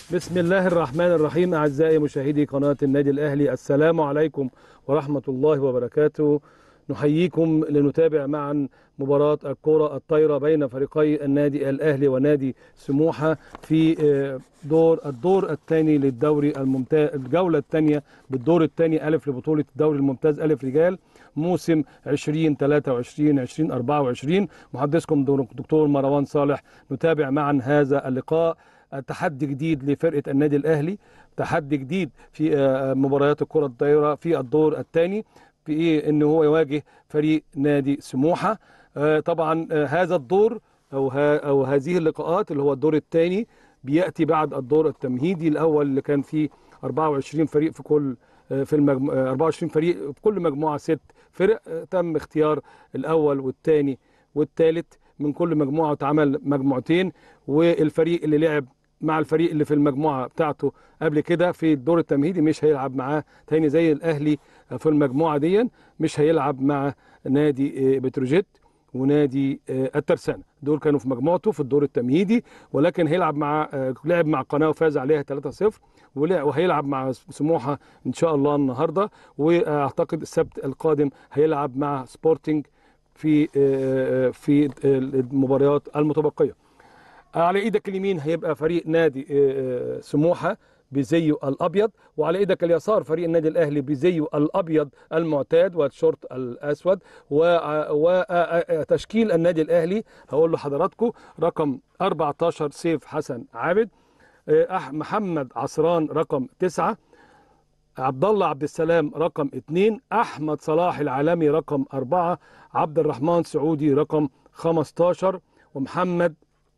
بسم الله الرحمن الرحيم أعزائي مشاهدي قناة النادي الأهلي السلام عليكم ورحمة الله وبركاته نحييكم لنتابع معا مباراة الكرة الطايرة بين فريقي النادي الأهلي ونادي سموحة في دور الدور الثاني للدوري الممتاز الجولة الثانية بالدور الثاني ألف لبطولة الدوري الممتاز ألف رجال موسم 2023 2024 محدثكم دكتور مروان صالح نتابع معا هذا اللقاء تحدي جديد لفرقه النادي الاهلي تحدي جديد في مباريات الكره الطايره في الدور الثاني في ايه ان هو يواجه فريق نادي سموحه طبعا هذا الدور او او هذه اللقاءات اللي هو الدور الثاني بياتي بعد الدور التمهيدي الاول اللي كان فيه 24 فريق في كل في المجمو... 24 فريق في كل مجموعه ست فرق تم اختيار الاول والثاني والثالث من كل مجموعه واتعمل مجموعتين والفريق اللي لعب مع الفريق اللي في المجموعه بتاعته قبل كده في الدور التمهيدي مش هيلعب معاه تاني زي الاهلي في المجموعه دي مش هيلعب مع نادي بتروجيت ونادي الترسانه دول كانوا في مجموعته في الدور التمهيدي ولكن هيلعب مع لعب مع قناه وفاز عليها 3-0 وهيلعب مع سموحه ان شاء الله النهارده واعتقد السبت القادم هيلعب مع سبورتنج في في المباريات المتبقيه على ايدك اليمين هيبقى فريق نادي سموحه بزيه الابيض وعلى ايدك اليسار فريق النادي الاهلي بزيه الابيض المعتاد والشورت الاسود وتشكيل النادي الاهلي هقول لحضراتكم رقم 14 سيف حسن عابد محمد عصران رقم 9 عبد الله عبد السلام رقم 2 احمد صلاح العالمي رقم 4 عبد الرحمن سعودي رقم 15 ومحمد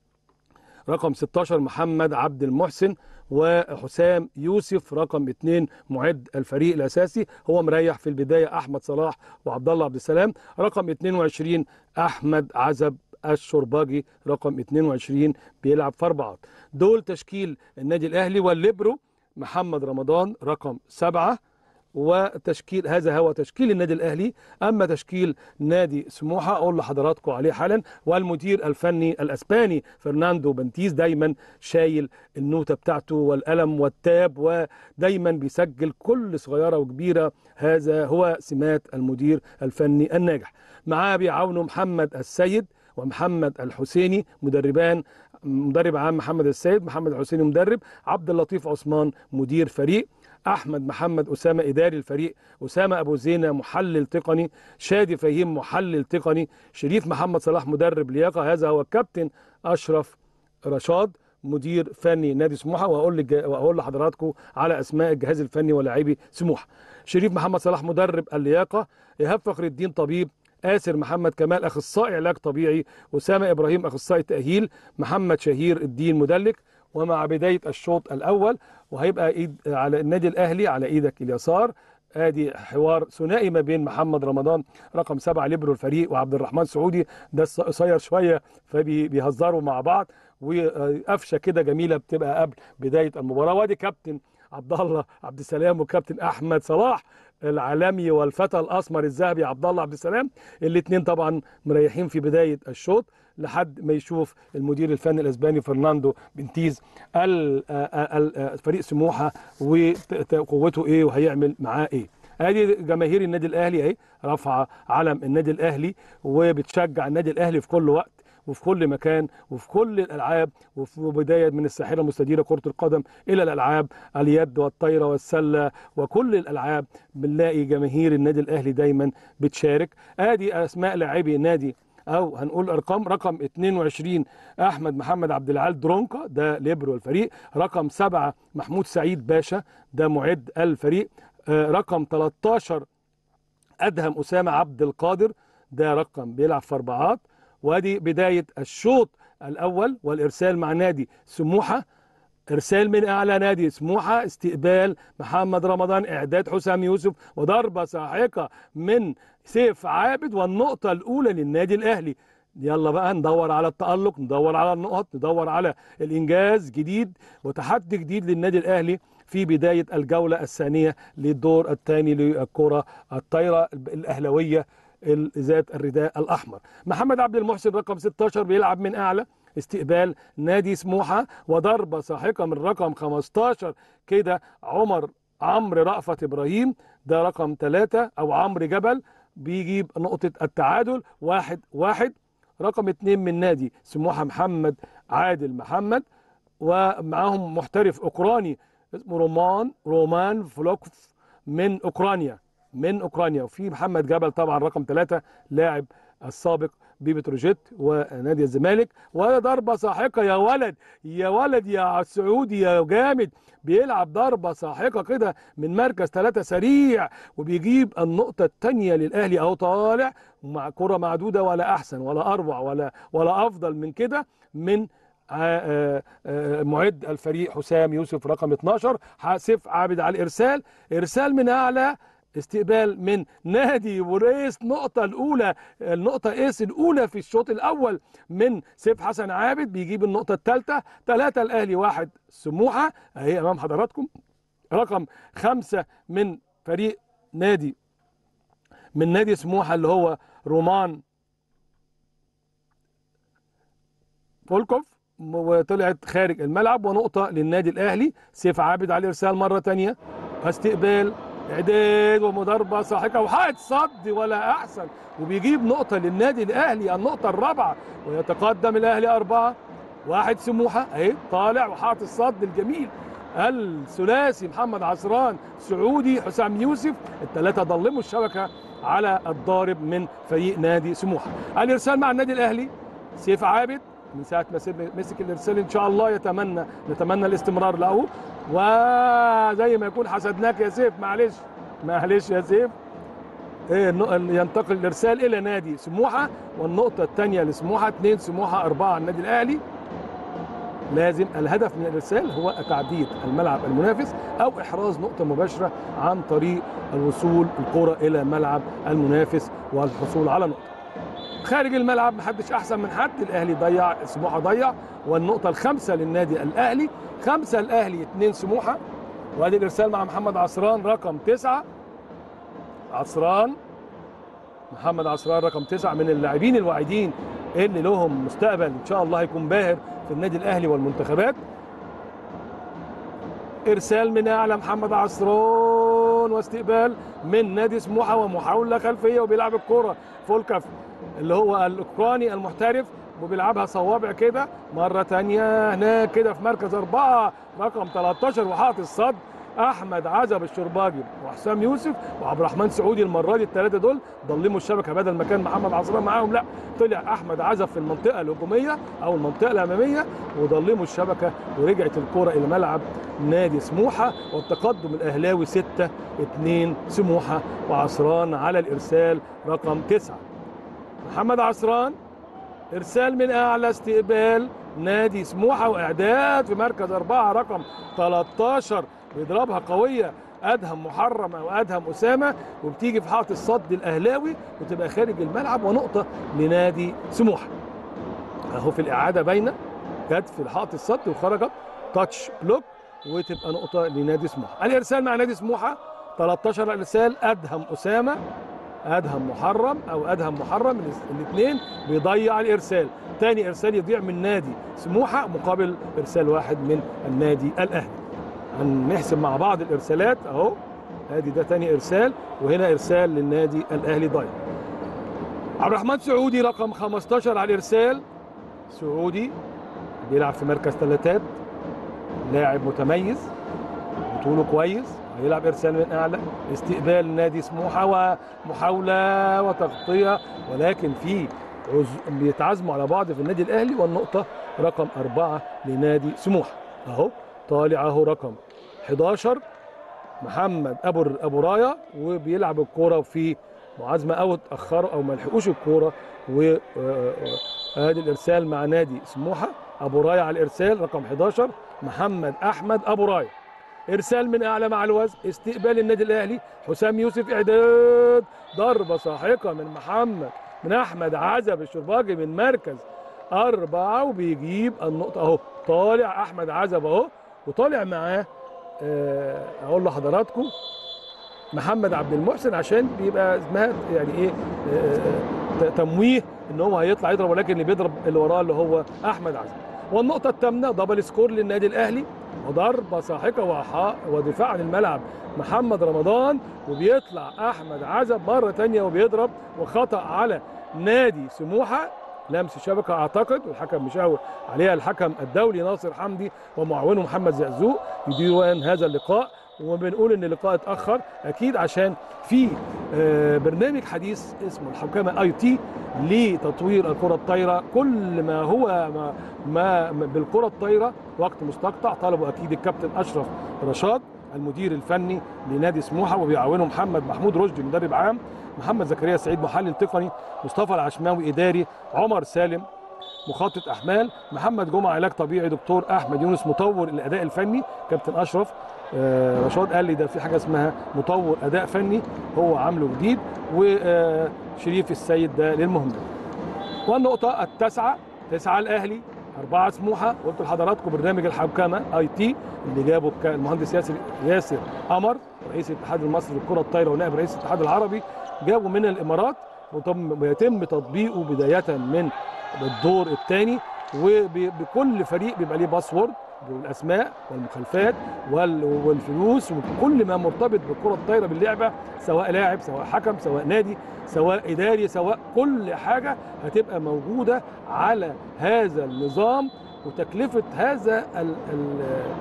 رقم 16 محمد عبد المحسن وحسام يوسف رقم 2 معد الفريق الاساسي هو مريح في البدايه احمد صلاح وعبد الله عبد السلام رقم 22 احمد عزب الشرباجي رقم 22 بيلعب في اربعات دول تشكيل النادي الاهلي والليبرو محمد رمضان رقم سبعة وتشكيل هذا هو تشكيل النادي الاهلي اما تشكيل نادي سموحه اقول لحضراتكم عليه حالا والمدير الفني الاسباني فرناندو بنتيز دايما شايل النوته بتاعته والقلم والتاب ودايما بيسجل كل صغيره وكبيره هذا هو سمات المدير الفني الناجح معاه بيعاونه محمد السيد ومحمد الحسيني مدربان مدرب عام محمد السيد محمد الحسيني مدرب عبد اللطيف عثمان مدير فريق احمد محمد اسامه اداري الفريق اسامه ابو زينه محلل تقني شادي فهيم محلل تقني شريف محمد صلاح مدرب لياقه هذا هو الكابتن اشرف رشاد مدير فني نادي سموحه واقول لج... واقول لحضراتكم على اسماء الجهاز الفني ولاعبي سموحه شريف محمد صلاح مدرب اللياقه ايهاب فخر الدين طبيب آسر محمد كمال أخصائي علاج طبيعي أسامة إبراهيم أخصائي تأهيل محمد شهير الدين مدلك ومع بداية الشوط الأول وهيبقى إيد على النادي الأهلي على إيدك اليسار ادي حوار ثنائي ما بين محمد رمضان رقم سبعة ليبرو الفريق وعبد الرحمن سعودي ده قصير شويه فبيهزروا مع بعض وقفشه كده جميله بتبقى قبل بدايه المباراه وادي كابتن عبد الله عبد السلام وكابتن احمد صلاح العالمي والفتى الاسمر الذهبي عبد الله عبد السلام الاثنين طبعا مريحين في بدايه الشوط لحد ما يشوف المدير الفني الاسباني فرناندو بنتيز فريق سموحه وقوته ايه وهيعمل معاه ايه ادي جماهير النادي الاهلي اهي رافعه علم النادي الاهلي وبتشجع النادي الاهلي في كل وقت وفي كل مكان وفي كل الالعاب وفي بدايه من الساحره المستديره كره القدم الى الالعاب اليد والطايره والسله وكل الالعاب بنلاقي جماهير النادي الاهلي دايما بتشارك ادي اسماء لاعبي نادي او هنقول ارقام رقم 22 احمد محمد عبد العال درونكا ده ليبرو الفريق رقم 7 محمود سعيد باشا ده معد الفريق رقم 13 ادهم اسامه عبد القادر ده رقم بيلعب في اربعات وادي بدايه الشوط الاول والارسال مع نادي سموحه ارسال من اعلى نادي سموحه استقبال محمد رمضان اعداد حسام يوسف وضربه ساحقه من سيف عابد والنقطه الاولى للنادي الاهلي يلا بقى ندور على التألق ندور على النقط ندور على الإنجاز جديد وتحدي جديد للنادي الأهلي في بداية الجولة الثانية للدور الثاني للكرة الطايرة الأهلوية ذات الرداء الأحمر محمد عبد المحسن رقم 16 بيلعب من أعلى استقبال نادي سموحه وضربه ساحقه من رقم 15 كده عمر عمرو رأفت ابراهيم ده رقم ثلاثة او عمرو جبل بيجيب نقطة التعادل واحد واحد رقم اتنين من نادي سموحة محمد عادل محمد ومعاهم محترف اوكراني اسمه رومان رومان فلوكف من اوكرانيا من اوكرانيا وفي محمد جبل طبعا رقم ثلاثة لاعب السابق ببتروجيت ونادي الزمالك وضربة ساحقة يا ولد يا ولد يا سعودي يا جامد بيلعب ضربة ساحقة كده من مركز ثلاثة سريع وبيجيب النقطة الثانية للأهلي أهو طالع مع كرة معدودة ولا أحسن ولا أروع ولا ولا أفضل من كده من آه، آه، معد الفريق حسام يوسف رقم 12 حاسف عابد على الإرسال إرسال من أعلى استقبال من نادي وريس نقطة الأولى النقطة إيس الأولى في الشوط الأول من سيف حسن عابد بيجيب النقطة الثالثة ثلاثة الأهلي واحد سموحة أهي أمام حضراتكم رقم خمسة من فريق نادي من نادي سموحة اللي هو رومان فولكوف وطلعت خارج الملعب ونقطة للنادي الأهلي سيف عابد على الإرسال مرة تانية استقبال اعداد ومضاربه ساحقه وحائط صد ولا احسن وبيجيب نقطه للنادي الاهلي النقطه الرابعه ويتقدم الاهلي اربعه واحد سموحه اهي طالع وحاط الصد الجميل الثلاثي محمد عصران سعودي حسام يوسف الثلاثه ضلموا الشبكه على الضارب من فريق نادي سموحه الارسال مع النادي الاهلي سيف عابد من ساعه ما سيب- مسك الارسال ان شاء الله يتمنى نتمنى الاستمرار له وزي ما يكون حسدناك يا سيف معلش معلش يا سيف إيه النق- ينتقل الارسال الى نادي سموحه والنقطه الثانيه لسموحه اثنين سموحه اربعه على النادي الاهلي لازم الهدف من الارسال هو تعديل الملعب المنافس او احراز نقطه مباشره عن طريق الوصول الكره الى ملعب المنافس والحصول على نقطه خارج الملعب محدش احسن من حد الاهلي ضيع سموحه ضيع والنقطه الخامسه للنادي الاهلي خمسه الاهلي اثنين سموحه وادي الارسال مع محمد عصران رقم تسعه عصران محمد عصران رقم تسعه من اللاعبين الواعدين اللي لهم مستقبل ان شاء الله هيكون باهر في النادي الاهلي والمنتخبات ارسال من اعلى محمد عصران واستقبال من نادي سموحه ومحاوله خلفيه وبيلعب الكوره فولكف اللي هو الاوكراني المحترف وبيلعبها صوابع كده مره تانية هناك كده في مركز اربعه رقم 13 وحاطط الصد احمد عزب الشرباجي وحسام يوسف وعبد الرحمن سعودي المره دي الثلاثه دول ضلموا الشبكه بدل ما كان محمد عصران معاهم لا طلع احمد عزب في المنطقه الهجوميه او المنطقه الاماميه وضلموا الشبكه ورجعت الكره الى ملعب نادي سموحه والتقدم الاهلاوي 6 2 سموحه وعصران على الارسال رقم 9 محمد عصران ارسال من اعلى استقبال نادي سموحه واعداد في مركز اربعه رقم 13 بيضربها قويه ادهم محرم او ادهم اسامه وبتيجي في حائط الصد الاهلاوي وتبقى خارج الملعب ونقطه لنادي سموحه اهو في الاعاده باينه جت في حائط الصد وخرجت تاتش بلوك وتبقى نقطه لنادي سموحه الارسال مع نادي سموحه 13 ارسال ادهم اسامه ادهم محرم او ادهم محرم الاثنين بيضيع الارسال تاني ارسال يضيع من نادي سموحه مقابل ارسال واحد من النادي الاهلي هنحسب مع بعض الارسالات اهو ادي ده تاني ارسال وهنا ارسال للنادي الاهلي ضايع عبد الرحمن سعودي رقم 15 على الارسال سعودي بيلعب في مركز ثلاثات لاعب متميز طوله كويس هيلعب ارسال من اعلى استقبال نادي سموحه ومحاوله وتغطيه ولكن في عز- بيتعازموا على بعض في النادي الاهلي والنقطه رقم أربعة لنادي سموحه اهو طالع اهو رقم 11 محمد ابو ابو رايه وبيلعب الكوره في معازمه او اتاخروا او ما لحقوش الكوره و آه، آه، ادي الارسال مع نادي سموحه ابو رايه على الارسال رقم 11 محمد احمد ابو رايه ارسال من اعلى مع الوزن استقبال النادي الاهلي حسام يوسف اعداد ضربه ساحقه من محمد من احمد عزب الشرباجي من مركز اربعه وبيجيب النقطه اهو طالع احمد عزب اهو وطالع معاه آه، اقول لحضراتكم محمد عبد المحسن عشان بيبقى اسمها يعني ايه آه، ت- تمويه ان هو هيطلع يضرب ولكن اللي بيضرب اللي وراه اللي هو احمد عزم والنقطه الثامنه دبل سكور للنادي الاهلي وضربه ساحقه وحا- ودفاع عن الملعب محمد رمضان وبيطلع احمد عزب مره تانية وبيضرب وخطا على نادي سموحه لمس شبكه اعتقد والحكم مشاور عليها الحكم الدولي ناصر حمدي ومعاونه محمد زقزوق يديران هذا اللقاء وبنقول ان اللقاء اتاخر اكيد عشان في آه، برنامج حديث اسمه الحكامه اي تي لتطوير الكره الطايره كل ما هو ما, ما ما بالكره الطايره وقت مستقطع طلبه اكيد الكابتن اشرف رشاد المدير الفني لنادي سموحه وبيعاونه محمد محمود رشدي مدرب عام محمد زكريا سعيد محلل تقني مصطفى العشماوي اداري عمر سالم مخطط احمال محمد جمعه علاج طبيعي دكتور احمد يونس مطور الاداء الفني كابتن اشرف آه، رشاد قال لي ده في حاجه اسمها مطور اداء فني هو عامله جديد وشريف السيد ده للمهمه والنقطه التاسعه تسعه الاهلي أربعة سموحة قلت لحضراتكم برنامج الحكامة اي تي اللي جابه الك- المهندس ياسر ياسر قمر رئيس الاتحاد المصري للكرة الطايرة ونائب رئيس الاتحاد العربي جابه من الإمارات وتم- ويتم تطبيقه بداية من الدور الثاني وبكل فريق بيبقى ليه باسورد بالاسماء والمخالفات وال- والفلوس وكل ما مرتبط بالكره الطايره باللعبه سواء لاعب سواء حكم سواء نادي سواء اداري سواء كل حاجه هتبقى موجوده على هذا النظام وتكلفه هذا ال ال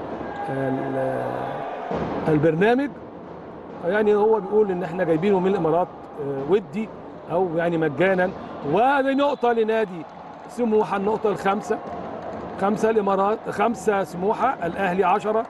ال البرنامج يعني هو بيقول ان احنا جايبينه من الامارات آه، ودي او يعني مجانا وهذه نقطه لنادي سموحه النقطه الخامسه خمسه الامارات خمسه سموحه الاهلي عشرة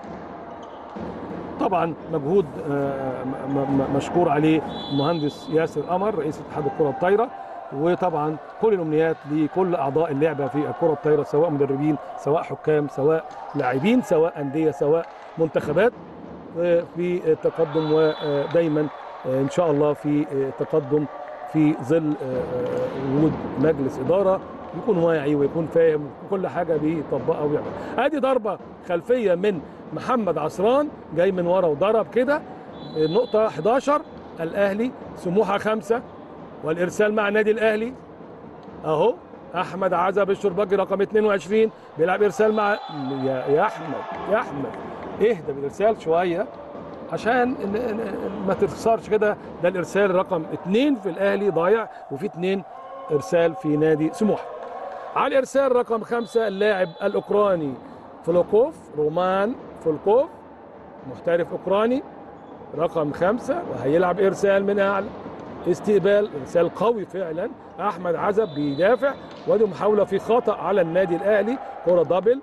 طبعا مجهود آه، م- م- مشكور عليه المهندس ياسر قمر رئيس اتحاد الكره الطايره وطبعا كل الامنيات لكل اعضاء اللعبه في الكره الطايره سواء مدربين سواء حكام سواء لاعبين سواء انديه سواء منتخبات آه، في التقدم ودايما آه، ان شاء الله في آه، تقدم في ظل آه، آه، وجود مجلس اداره يكون واعي ويكون فاهم وكل حاجه بيطبقها ويعمل ادي ضربه خلفيه من محمد عصران جاي من ورا وضرب كده النقطه 11 الاهلي سموحه خمسه والارسال مع النادي الاهلي اهو احمد عزب الشرباجي رقم 22 بيلعب ارسال مع يا يا احمد يا احمد اهدى بالارسال شويه عشان ن- ن- ما تخسرش كده ده الارسال رقم اثنين في الاهلي ضايع وفي اثنين ارسال في نادي سموحه على الارسال رقم خمسة اللاعب الاوكراني فلوكوف رومان فولكوف محترف اوكراني رقم خمسة وهيلعب ارسال من اعلى استقبال ارسال قوي فعلا احمد عزب بيدافع ودي محاوله في خطا على النادي الاهلي كره دبل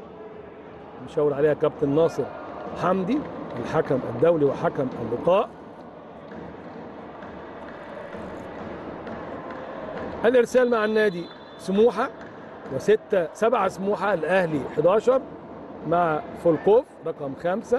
مشاور عليها كابتن ناصر حمدي الحكم الدولي وحكم اللقاء الارسال مع النادي سموحه وستة سبعة سموحة الأهلي 11 مع فولكوف رقم خمسة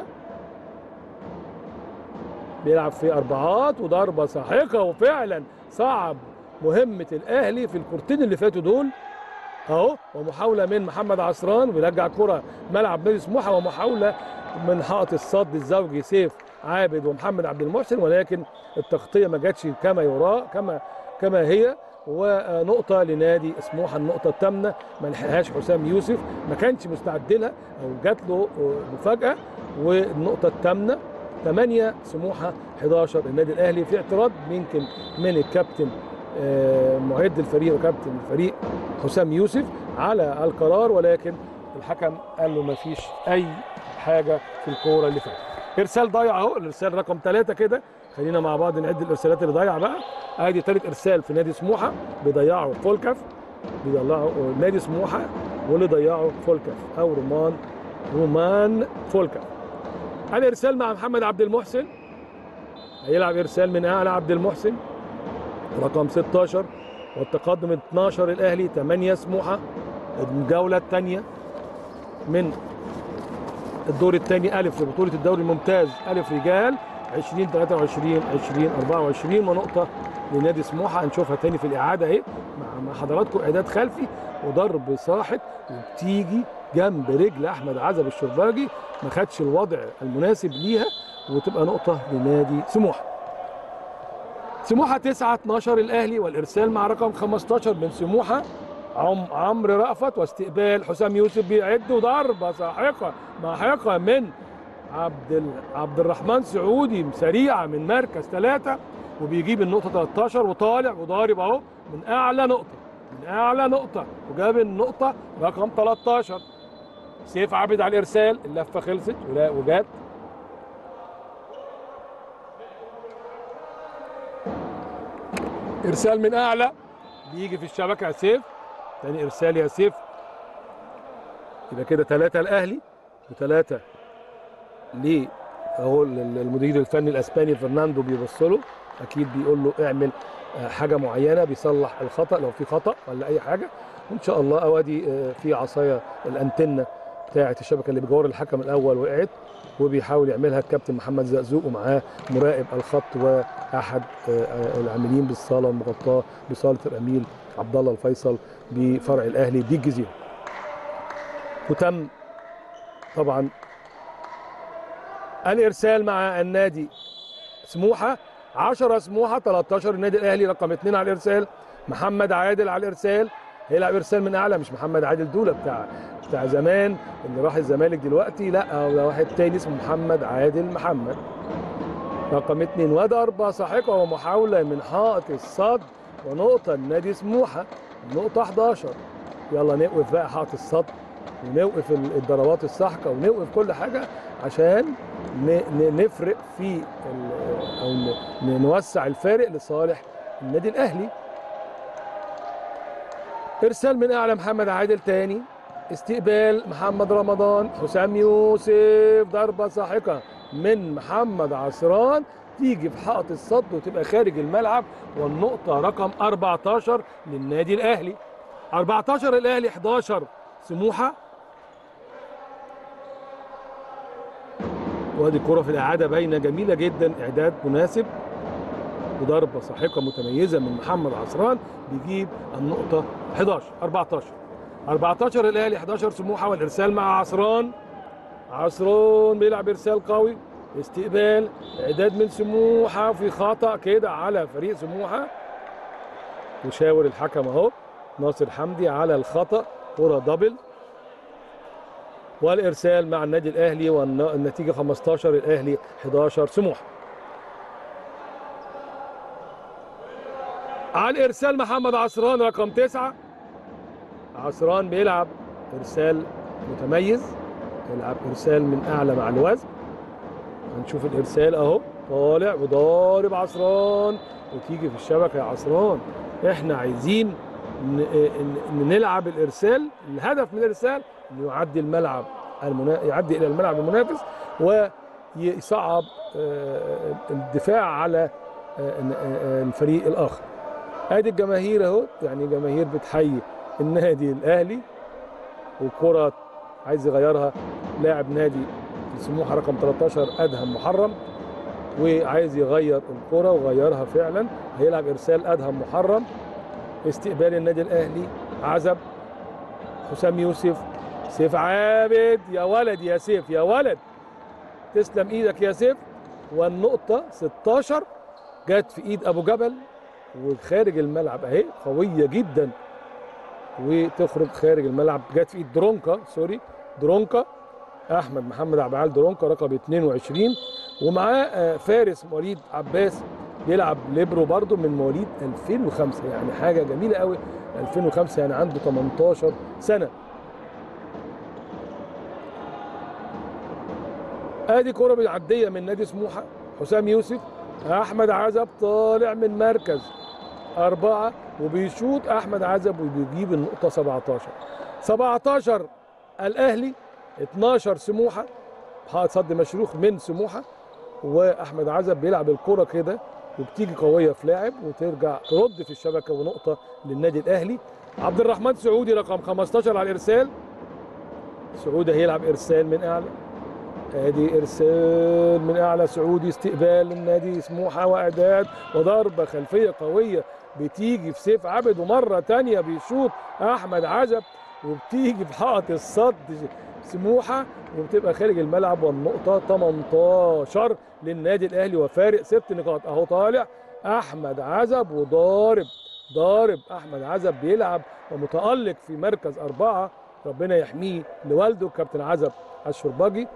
بيلعب في أربعات وضربة ساحقة وفعلا صعب مهمة الأهلي في الكورتين اللي فاتوا دول أهو ومحاولة من محمد عصران ويرجع كرة ملعب نادي سموحة ومحاولة من حائط الصد الزوجي سيف عابد ومحمد عبد المحسن ولكن التغطية ما جاتش كما يراه كما كما هي ونقطة لنادي سموحة النقطة الثامنة ما لحقهاش حسام يوسف ما كانش مستعد لها أو جات له مفاجأة والنقطة الثامنة 8 سموحة 11 النادي الأهلي في اعتراض يمكن من الكابتن آه، معد الفريق وكابتن الفريق حسام يوسف على القرار ولكن الحكم قال له ما فيش أي حاجة في الكورة اللي فاتت إرسال ضايع أهو الإرسال رقم ثلاثة كده خلينا مع بعض نعد الإرسالات اللي ضايعة بقى ادي ثالث ارسال في نادي سموحه بيضيعه فولكاف بيضيعه نادي سموحه واللي ضيعه فولكاف او رومان رومان فولكاف الارسال مع محمد عبد المحسن هيلعب ارسال من اعلى عبد المحسن رقم 16 والتقدم 12 الاهلي 8 سموحه الجوله الثانيه من الدور الثاني الف في بطوله الدوري الممتاز الف رجال 20 23 20 24 ونقطه لنادي سموحه هنشوفها تاني في الاعاده اهي مع مع حضراتكم اعداد خلفي وضرب ساحق وبتيجي جنب رجل احمد عزب الشرباجي ما خدش الوضع المناسب ليها وتبقى نقطه لنادي سموحه سموحه 9 12 الاهلي والارسال مع رقم 15 من سموحه عم عمرو رأفت واستقبال حسام يوسف بيعد وضربه ساحقه ماحقه من عبد ال... عبد الرحمن سعودي سريعه من مركز ثلاثه وبيجيب النقطه 13 وطالع وضارب اهو من اعلى نقطه من اعلى نقطه وجاب النقطه رقم 13 سيف عابد على الارسال اللفه خلصت ولا وجات ارسال من اعلى بيجي في الشبكه يا سيف تاني ارسال يا سيف يبقى كده ثلاثه الاهلي وثلاثه ليه اهو المدير الفني الاسباني فرناندو بيبص له اكيد بيقول له اعمل حاجه معينه بيصلح الخطا لو في خطا ولا اي حاجه وان شاء الله اوادي في عصايه الانتنه بتاعه الشبكه اللي بجوار الحكم الاول وقعت وبيحاول يعملها الكابتن محمد زقزوق ومعاه مراقب الخط واحد العاملين بالصاله المغطاه بصاله الامير عبد الله الفيصل بفرع الاهلي دي الجزيره. وتم طبعا الارسال مع النادي سموحه 10 سموحه 13 النادي الاهلي رقم 2 على الارسال محمد عادل على الارسال هيلعب ارسال من اعلى مش محمد عادل دوله بتاع بتاع زمان اللي راح الزمالك دلوقتي لا ده واحد تاني اسمه محمد عادل محمد رقم اثنين وضربة ساحقة ومحاولة من حائط الصد ونقطة النادي سموحة نقطة 11 يلا نوقف بقى حائط الصد ونوقف الضربات الساحقة ونوقف كل حاجة عشان نفرق في او نوسع الفارق لصالح النادي الاهلي ارسال من اعلى محمد عادل تاني استقبال محمد رمضان حسام يوسف ضربه ساحقه من محمد عصران تيجي في حائط الصد وتبقى خارج الملعب والنقطه رقم 14 للنادي الاهلي 14 الاهلي 11 سموحه وادي الكره في الاعاده باينه جميله جدا اعداد مناسب وضربه ساحقه متميزه من محمد عصران بيجيب النقطه 11 14 14 الاهلي 11 سموحه والارسال مع عصران عصران بيلعب ارسال قوي استقبال اعداد من سموحه في خطا كده على فريق سموحه وشاور الحكم اهو ناصر حمدي على الخطا كره دبل والارسال مع النادي الاهلي والنتيجه 15 الاهلي 11 سموحه على الارسال محمد عصران رقم تسعة عصران بيلعب ارسال متميز يلعب ارسال من اعلى مع الوزن هنشوف الارسال اهو طالع وضارب عصران وتيجي في الشبكه يا عصران احنا عايزين نلعب الارسال الهدف من الارسال انه يعدي الملعب المنا... يعدي الى الملعب المنافس ويصعب الدفاع على الفريق الاخر ادي الجماهير اهو يعني جماهير بتحيي النادي الاهلي والكره عايز يغيرها لاعب نادي سموحه رقم 13 ادهم محرم وعايز يغير الكره وغيرها فعلا هيلعب ارسال ادهم محرم استقبال النادي الاهلي عزب حسام يوسف سيف عابد يا ولد يا سيف يا ولد تسلم ايدك يا سيف والنقطة 16 جت في ايد ابو جبل وخارج الملعب اهي قوية جدا وتخرج خارج الملعب جت في ايد درونكا سوري درونكا احمد محمد عبد العال درونكا رقم 22 ومعاه فارس وليد عباس بيلعب ليبرو برضه من مواليد 2005 يعني حاجه جميله قوي 2005 يعني عنده 18 سنه ادي كره بالعديه من نادي سموحه حسام يوسف احمد عزب طالع من مركز أربعة وبيشوط أحمد عزب وبيجيب النقطة 17 17 الأهلي 12 سموحة حائط صد مشروخ من سموحة وأحمد عزب بيلعب الكرة كده وبتيجي قوية في لاعب وترجع ترد في الشبكة ونقطة للنادي الأهلي عبد الرحمن سعودي رقم 15 على الإرسال سعودي هيلعب إرسال من أعلى ادي ارسال من اعلى سعودي استقبال النادي سموحه واعداد وضربه خلفيه قويه بتيجي في سيف عبد ومره تانية بيشوط احمد عزب وبتيجي في حائط الصد سموحه وبتبقى خارج الملعب والنقطه 18 للنادي الاهلي وفارق ست نقاط اهو طالع احمد عزب وضارب ضارب احمد عزب بيلعب ومتالق في مركز اربعه ربنا يحميه لوالده كابتن عزب الشربجي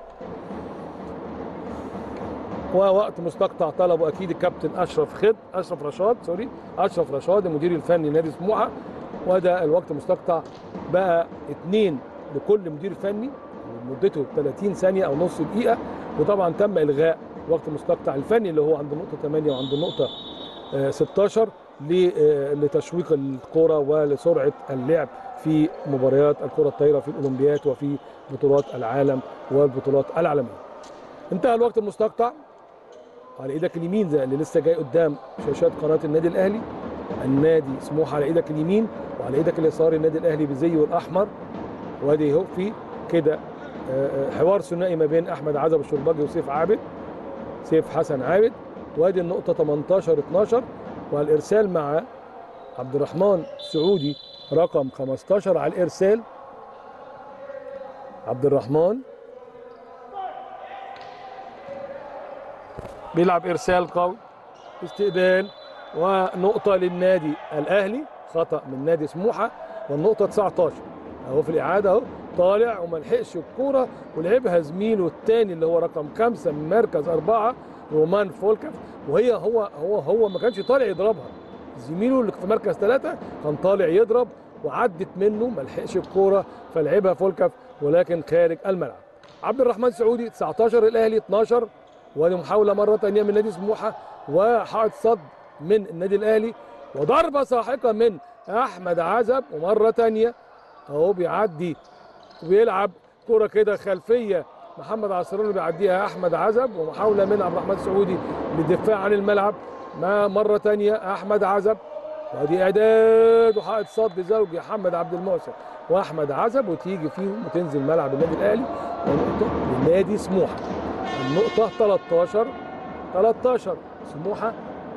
ووقت مستقطع طلبه اكيد الكابتن اشرف خد اشرف رشاد سوري اشرف رشاد المدير الفني نادي سموحه وده الوقت مستقطع بقى اتنين لكل مدير فني مدته 30 ثانيه او نص دقيقه وطبعا تم الغاء وقت مستقطع الفني اللي هو عند النقطه 8 وعند النقطه آه، 16 ل- آه، لتشويق الكره ولسرعه اللعب في مباريات الكره الطايره في الاولمبياد وفي بطولات العالم والبطولات العالميه. انتهى الوقت المستقطع على ايدك اليمين زي اللي لسه جاي قدام شاشات قناه النادي الاهلي النادي سموحه على ايدك اليمين وعلى ايدك اليسار النادي الاهلي بزيه الاحمر وادي اهو في كده آه، آه، حوار ثنائي ما بين احمد عزب الشربجي وسيف عابد سيف حسن عابد وادي النقطه 18 12 والارسال مع عبد الرحمن سعودي رقم 15 على الارسال عبد الرحمن بيلعب ارسال قوي استقبال ونقطه للنادي الاهلي خطا من نادي سموحه والنقطه 19 اهو في الاعاده اهو طالع وما لحقش الكوره ولعبها زميله الثاني اللي هو رقم خمسه من مركز اربعه رومان فولكف وهي هو هو هو ما كانش طالع يضربها زميله اللي في مركز ثلاثه كان طالع يضرب وعدت منه ما لحقش الكوره فلعبها فولكف ولكن خارج الملعب عبد الرحمن سعودي 19 الاهلي 12 وادي محاوله مره ثانيه من نادي سموحه وحائط صد من النادي الاهلي وضربه ساحقه من احمد عزب ومره ثانيه اهو بيعدي وبيلعب كرة كده خلفية محمد عصران بيعديها أحمد عزب ومحاولة من عبد الرحمن سعودي للدفاع عن الملعب ما مرة تانية أحمد عزب وادي إعداد وحائط صد زوجي محمد عبد المحسن وأحمد عزب وتيجي فيهم وتنزل ملعب النادي الأهلي ونقطة لنادي سموحة النقطة 13 13 سموحة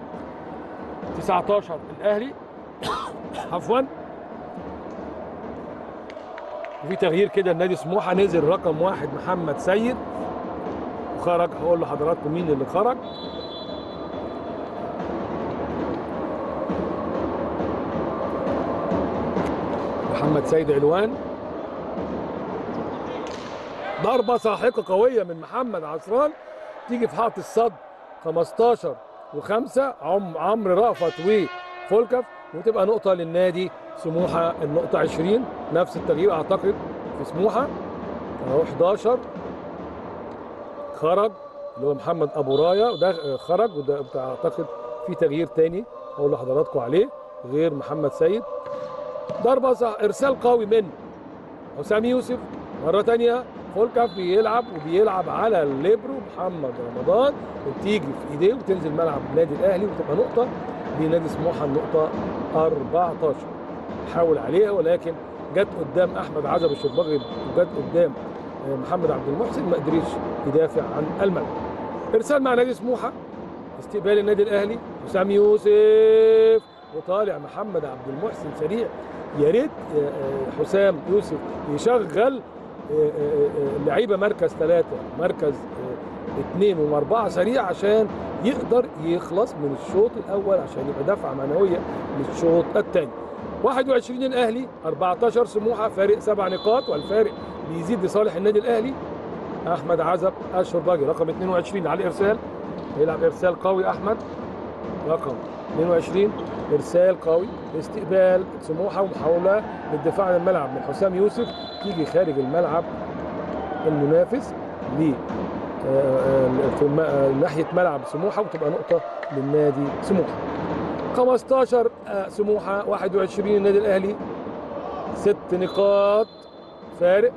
19 الأهلي عفوا وفي تغيير كده النادي سموحه نزل رقم واحد محمد سيد وخرج هقول لحضراتكم مين اللي خرج محمد سيد علوان ضربة ساحقة قوية من محمد عصران تيجي في حائط الصد 15 و5 عم عمرو رأفت وفولكف وتبقى نقطة للنادي سموحة النقطة 20 نفس التغيير أعتقد في سموحة أهو 11 خرج اللي هو محمد أبو راية وده خرج وده بتاع- أعتقد في تغيير تاني أقول لحضراتكم عليه غير محمد سيد ضربة صح إرسال قوي من حسام يوسف مرة تانية فولكاف بيلعب وبيلعب على الليبرو محمد رمضان وبتيجي في ايديه وتنزل ملعب النادي الاهلي وتبقى نقطة لنادي سموحة النقطة 14 حاول عليها ولكن جت قدام احمد عزب الشربجي وجت قدام آه، محمد عبد المحسن ما قدرش يدافع عن الملعب ارسال مع نادي سموحه استقبال النادي الاهلي حسام يوسف وطالع محمد عبد المحسن سريع يا ريت آه، آه، حسام يوسف يشغل آه، آه، آه، لعيبه مركز ثلاثه مركز آه، اثنين واربعه سريع عشان يقدر يخلص من الشوط الاول عشان يبقى دفعه معنويه للشوط الثاني 21 الاهلي 14 سموحه فارق سبع نقاط والفارق بيزيد لصالح النادي الاهلي احمد عزب الشرباجي رقم 22 على الارسال يلعب ارسال قوي احمد رقم 22 ارسال قوي استقبال سموحه ومحاوله للدفاع عن الملعب من حسام يوسف تيجي خارج الملعب المنافس ل آه، آه، في الم- آه، ناحيه ملعب سموحه وتبقى نقطه للنادي سموحه 15 آه، سموحه 21 النادي الاهلي ست نقاط فارق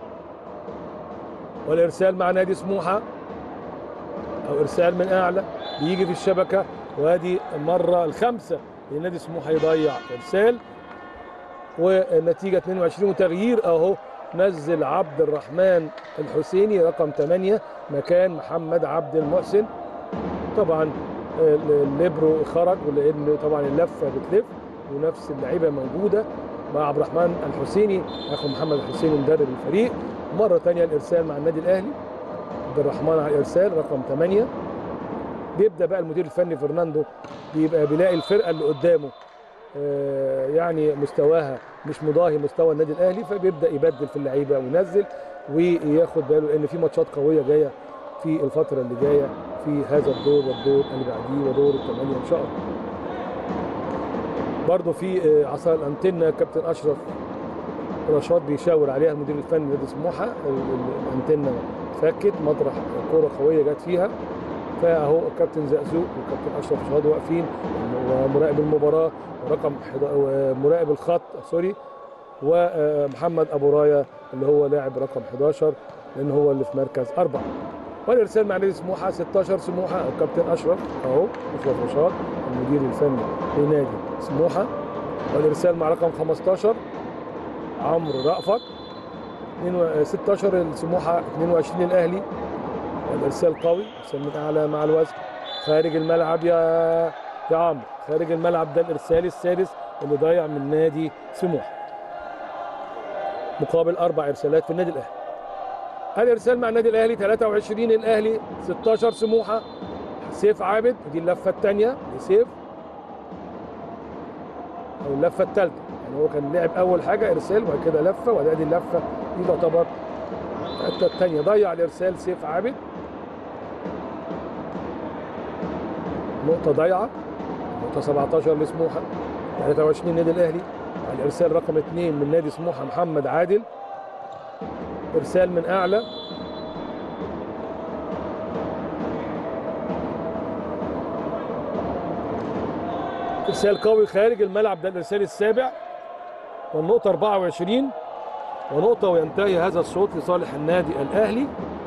والارسال مع نادي سموحه او ارسال من اعلى بيجي في الشبكه وادي المره الخامسه لنادي سموحه يضيع ارسال والنتيجه 22 وتغيير اهو نزل عبد الرحمن الحسيني رقم 8 مكان محمد عبد المحسن طبعا الليبرو خرج ولان طبعا اللفه بتلف ونفس اللعيبه موجوده مع عبد الرحمن الحسيني اخو محمد الحسيني مدرب الفريق مره ثانيه الارسال مع النادي الاهلي عبد الرحمن على الارسال رقم 8 بيبدا بقى المدير الفني فرناندو بيبقى بيلاقي الفرقه اللي قدامه آه، يعني مستواها مش مضاهي مستوى النادي الاهلي فبيبدا يبدل في اللعيبه وينزل وياخد باله ان في ماتشات قويه جايه في الفتره اللي جايه في هذا الدور والدور اللي بعديه ودور الثمانيه ان شاء الله. برضه في آه، عصا الانتنه كابتن اشرف رشاد بيشاور عليها المدير الفني نادي سموحه ال- ال- الانتنه فكت مطرح كوره قويه جت فيها فاهو الكابتن زقزوق والكابتن اشرف رشاد واقفين ومراقب المباراه ورقم حدا- ومراقب الخط سوري ومحمد ابو رايه اللي هو لاعب رقم 11 لان هو اللي في مركز اربعه والارسال مع نادي سموحه 16 سموحه الكابتن اشرف اهو اشرف رشاد المدير الفني لنادي سموحه والارسال مع رقم 15 عمرو رأفت 22 16 السموحه 22 الاهلي الارسال قوي ارسال من اعلى مع الوزن خارج الملعب يا يا عمرو خارج الملعب ده الارسال السادس اللي ضيع من نادي سموحه مقابل اربع ارسالات في النادي الاهلي الارسال مع النادي الاهلي 23 الاهلي 16 سموحه سيف عابد ودي اللفه الثانيه لسيف او اللفه الثالثه يعني هو كان لعب اول حاجه ارسال وبعد كده لفه وبعد دي اللفه دي تعتبر الثانيه ضيع الارسال سيف عابد نقطه ضايعه نقطه 17 لسموحه 23 نادي الاهلي على الارسال رقم اثنين من نادي سموحه محمد عادل ارسال من اعلى ارسال قوي خارج الملعب ده الارسال السابع والنقطه 24 ونقطه وينتهي هذا الشوط لصالح النادي الاهلي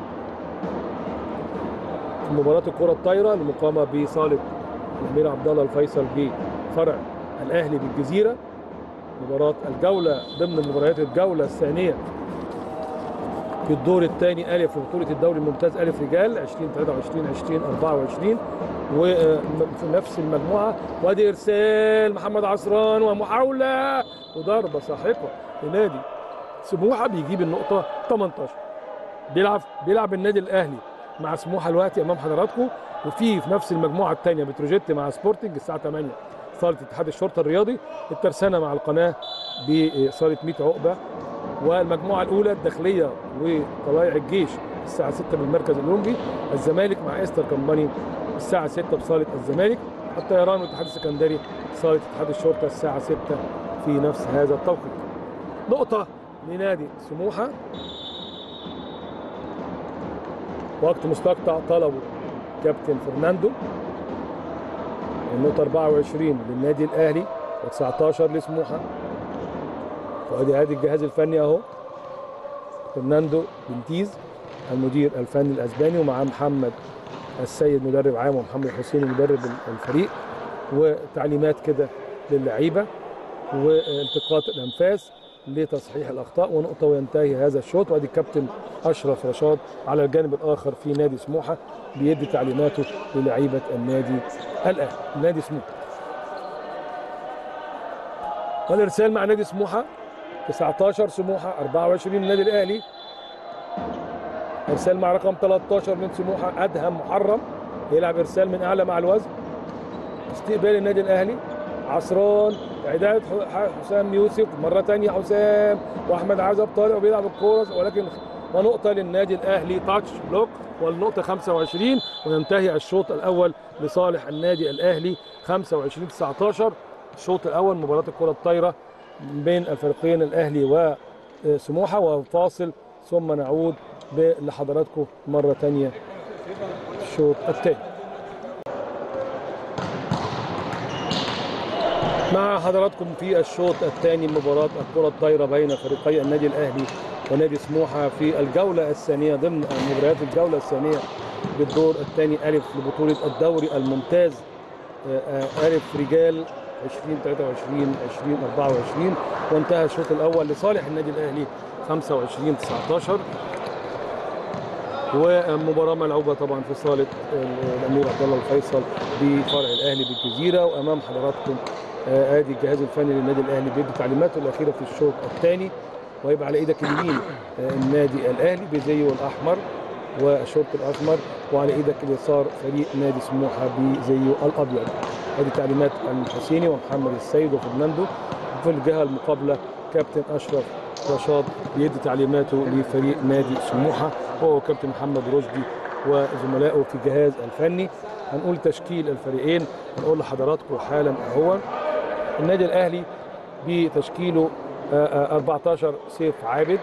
في مباراه الكره الطايره المقامه بصاله الامير عبد الله الفيصل بفرع الاهلي بالجزيره مباراه الجوله ضمن مباريات الجوله الثانيه في الدور الثاني الف في بطوله الدوري الممتاز الف رجال 2023 2024 وفي نفس المجموعه وادي ارسال محمد عصران ومحاوله وضربه ساحقه لنادي سموحه بيجيب النقطه 18 بيلعب بيلعب النادي الاهلي مع سموحه دلوقتي امام حضراتكم وفي في نفس المجموعه الثانيه بتروجيت مع سبورتنج الساعه 8 صاله اتحاد الشرطه الرياضي الترسانه مع القناه بصاله 100 عقبه والمجموعه الاولى الداخليه وطلائع الجيش الساعه 6 بالمركز الاولمبي الزمالك مع استر كمباني الساعه 6 بصاله الزمالك الطيران والاتحاد السكندري صاله اتحاد الشرطه الساعه 6 في نفس هذا التوقيت نقطه لنادي سموحه وقت مستقطع طلبه كابتن فرناندو النقطة 24 للنادي الأهلي و19 لسموحة وادي ادي الجهاز الفني اهو فرناندو بنتيز المدير الفني الاسباني ومعاه محمد السيد مدرب عام ومحمد حسين مدرب الفريق وتعليمات كده للعيبه والتقاط الانفاس لتصحيح الاخطاء ونقطه وينتهي هذا الشوط وادي الكابتن اشرف رشاد على الجانب الاخر في نادي سموحه بيدي تعليماته للعيبه النادي الاهلي نادي سموحه والارسال مع نادي سموحه 19 سموحه 24 النادي الاهلي ارسال مع رقم 13 من سموحه ادهم محرم يلعب ارسال من اعلى مع الوزن استقبال النادي الاهلي عصران اعداد حسام يوسف مره ثانيه حسام واحمد عزب طالع وبيلعب الكوره ولكن ونقطه للنادي الاهلي تاتش بلوك والنقطه 25 وينتهي الشوط الاول لصالح النادي الاهلي 25 19 الشوط الاول مباراه الكره الطايره بين الفريقين الاهلي وسموحه وفاصل ثم نعود لحضراتكم مره ثانيه الشوط الثاني مع حضراتكم في الشوط الثاني مباراة الكرة الطايرة بين فريقي النادي الأهلي ونادي سموحة في الجولة الثانية ضمن مباريات الجولة الثانية بالدور الثاني ألف لبطولة الدوري الممتاز ألف رجال 2023 2024 وانتهى الشوط الأول لصالح النادي الأهلي 25 19 ومباراة ملعوبة طبعا في صالة الأمير عبد الله الفيصل بفرع الأهلي بالجزيرة وأمام حضراتكم ادي الجهاز الفني للنادي الاهلي بيدي تعليماته الاخيره في الشوط الثاني وهيبقى على ايدك اليمين النادي الاهلي بزيه الاحمر والشورت الاحمر وعلى ايدك اليسار فريق نادي سموحه بزيه الابيض هذه تعليمات الحسيني ومحمد السيد وفرناندو في الجهه المقابله كابتن اشرف رشاد بيدي تعليماته لفريق نادي سموحه هو كابتن محمد رشدي وزملائه في الجهاز الفني هنقول تشكيل الفريقين هنقول لحضراتكم حالا اهو النادي الاهلي بتشكيله آه، آه، 14 سيف عابد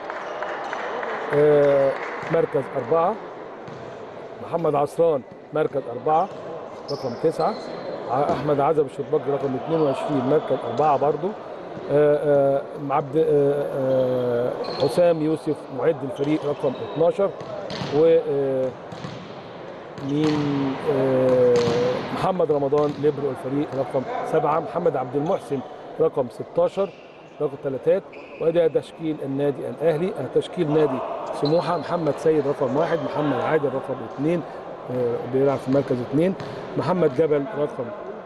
آه، مركز أربعة محمد عصران مركز أربعة رقم تسعة ع- أحمد عزب الشرباجي رقم 22 مركز أربعة برضو آه، آه، عبد آه، آه، حسام يوسف معد الفريق رقم 12 و آه، مين آه، محمد رمضان ليبرو الفريق رقم سبعة محمد عبد المحسن رقم 16 رقم ثلاثات وده تشكيل النادي الاهلي آه، تشكيل نادي سموحه محمد سيد رقم واحد محمد عادل رقم اثنين آه، بيلعب في مركز اثنين محمد جبل رقم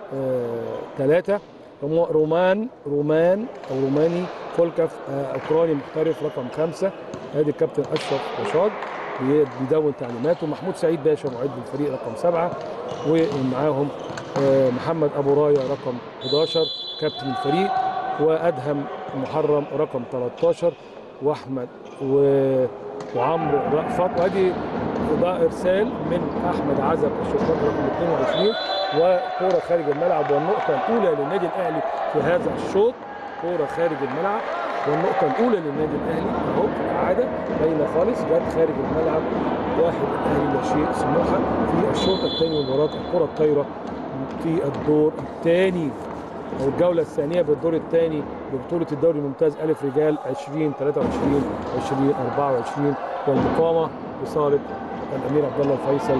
ثلاثة رومان رومان او روماني فولكف آه، اوكراني محترف رقم خمسة ادي الكابتن اشرف رشاد بي- بيدون تعليماته محمود سعيد باشا معد الفريق رقم سبعة ومعاهم آه، محمد ابو رايه رقم 11 كابتن الفريق وادهم محرم رقم 13 واحمد و... وعمرو رأفت وادي ده ارسال من احمد عزب الشرطات رقم 22 وكوره خارج الملعب والنقطه الاولى للنادي الاهلي في هذا الشوط كوره خارج الملعب والنقطه الاولى للنادي الاهلي اهو اعاده باينه خالص جت خارج الملعب واحد الاهلي لا شيء سموحه في الشوط الثاني من مباراه الكره الطايره في الدور الثاني او الجوله الثانيه بالدور الثاني ببطوله الدوري الممتاز الف رجال 20 23 20 24 والمقامه بصاله الامير عبد الله الفيصل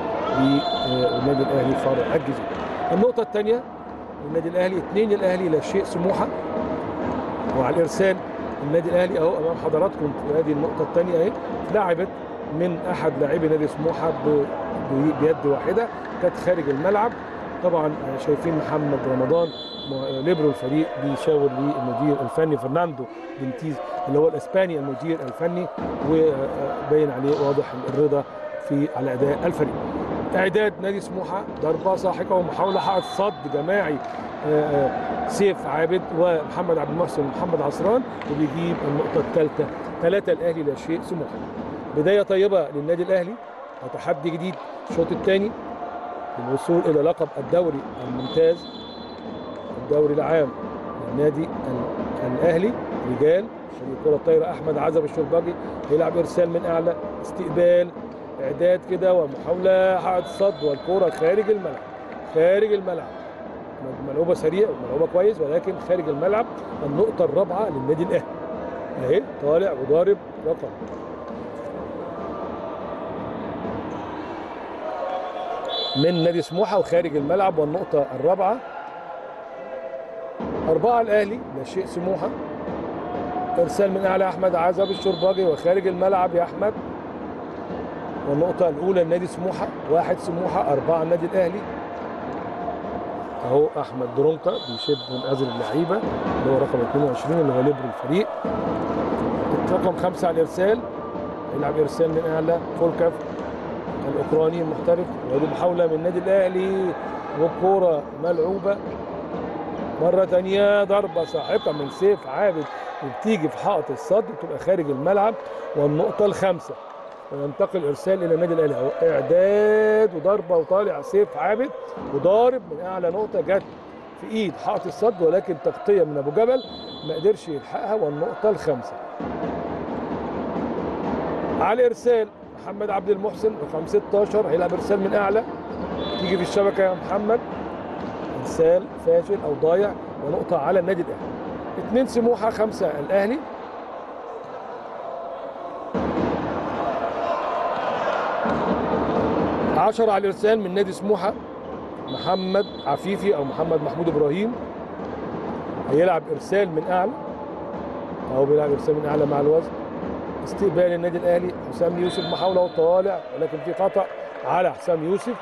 للنادي الاهلي فرع الجزيره. النقطه الثانيه النادي الاهلي اثنين الاهلي لا شيء سموحه وعلى الارسال النادي الاهلي اهو امام حضراتكم في هذه النقطه الثانيه اهي لعبت من احد لاعبي نادي سموحه ب- ب- بيد واحده كانت خارج الملعب طبعا شايفين محمد رمضان م- ليبرو الفريق بيشاور للمدير الفني فرناندو بنتيز اللي هو الاسباني المدير الفني وباين عليه واضح الرضا في على اداء الفريق. اعداد نادي سموحه ضربه ساحقه ومحاوله حائط صد جماعي آه، آه، سيف عابد ومحمد عبد المحسن ومحمد عصران وبيجيب النقطه الثالثه ثلاثه الاهلي لا شيء سموحه. بدايه طيبه للنادي الاهلي وتحدي جديد الشوط الثاني للوصول الى لقب الدوري الممتاز الدوري العام للنادي ال- الاهلي رجال فريق كره الطايره احمد عزب الشرباجي يلعب ارسال من اعلى استقبال اعداد كده ومحاوله حائط صد والكره خارج الملعب خارج الملعب ملعوبه سريع وملعوبه كويس ولكن خارج الملعب النقطه الرابعه للنادي الاهلي اهي طالع وضارب رقم من نادي سموحه وخارج الملعب والنقطه الرابعه أربعة الأهلي لا شيء سموحة إرسال من أعلى أحمد عزب الشرباجي وخارج الملعب يا أحمد والنقطة الأولى لنادي سموحة واحد سموحة أربعة النادي الأهلي أهو أحمد درونكا بيشد من أزر اللعيبة اللي هو رقم 22 اللي هو ليبرو الفريق رقم خمسة على الإرسال يلعب إرسال من أعلى فولكاف الأوكراني المحترف ودي محاولة من النادي الأهلي والكورة ملعوبة مرة تانية ضربة ساحقة من سيف عابد وبتيجي في حائط الصد وتبقى خارج الملعب والنقطة الخامسة وينتقل إرسال إلى النادي الأهلي أهو إعداد وضربة وطالع سيف عابد وضارب من أعلى نقطة جت في إيد حائط الصد ولكن تغطية من أبو جبل ما قدرش يلحقها والنقطة الخامسة على الإرسال محمد عبد المحسن رقم 16 هيلعب إرسال من أعلى تيجي في الشبكة يا محمد ارسال فاشل او ضايع ونقطه على النادي الاهلي اثنين سموحه خمسه الاهلي عشرة على الارسال من نادي سموحه محمد عفيفي او محمد محمود ابراهيم هيلعب ارسال من اعلى او بيلعب ارسال من اعلى مع الوزن استقبال النادي الاهلي حسام يوسف محاوله وطالع ولكن في خطا على حسام يوسف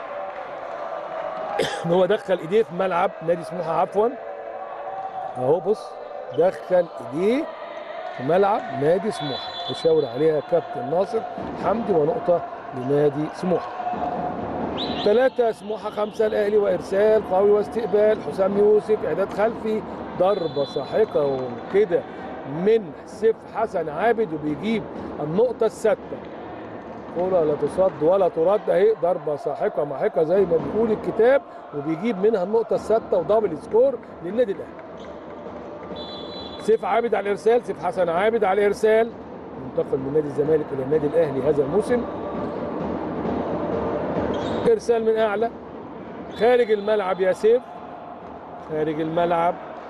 ان هو دخل ايديه في ملعب نادي سموحه عفوا اهو بص دخل ايديه في ملعب نادي سموحه يشاور عليها كابتن ناصر حمدي ونقطه لنادي سموحه ثلاثة سموحة خمسة الأهلي وإرسال قوي واستقبال حسام يوسف إعداد خلفي ضربة ساحقة وكده من سيف حسن عابد وبيجيب النقطة السادسة كرة لا تصد ولا ترد أهي ضربة ساحقة محقة زي ما بيقول الكتاب وبيجيب منها النقطة السادسة ودبل سكور للنادي الأهلي سيف عابد على الإرسال سيف حسن عابد على الإرسال انتقل من نادي الزمالك إلى النادي الأهلي هذا الموسم ارسال من اعلى خارج الملعب يا سيف خارج الملعب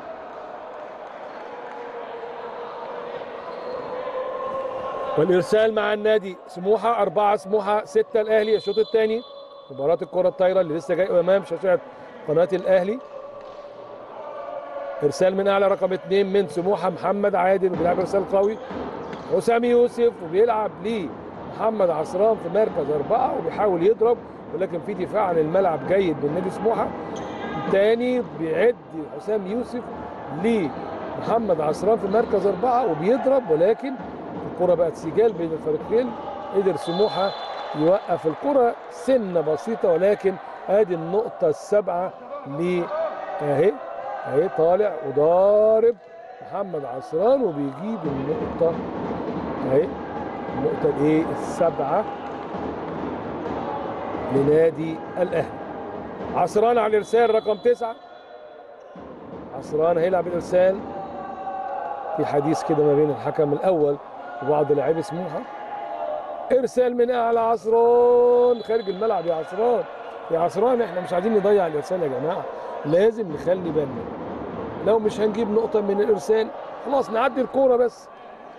والارسال مع النادي سموحه أربعة سموحه ستة الاهلي الشوط الثاني مباراة الكرة الطايرة اللي لسه جاي امام شاشات قناة الاهلي ارسال من اعلى رقم اثنين من سموحه محمد عادل وبيلعب ارسال قوي حسام يوسف وبيلعب ليه محمد عصران في مركز أربعة وبيحاول يضرب ولكن في دفاع عن الملعب جيد من نادي سموحة تاني بيعد حسام يوسف لمحمد عصران في مركز أربعة وبيضرب ولكن الكرة بقت سجال بين الفريقين قدر سموحة يوقف الكرة سنة بسيطة ولكن ادي النقطة السابعة ل اهي اهي طالع وضارب محمد عصران وبيجيب النقطة اهي النقطة الايه السابعة لنادي الاهلي عصران على الارسال رقم تسعة عصران هيلعب الارسال في حديث كده ما بين الحكم الاول وبعض لاعبي سموحه ارسال من اعلى عصران خارج الملعب يا عصران يا عصران احنا مش عايزين نضيع الارسال يا جماعه لازم نخلي بالنا لو مش هنجيب نقطه من الارسال خلاص نعدي الكوره بس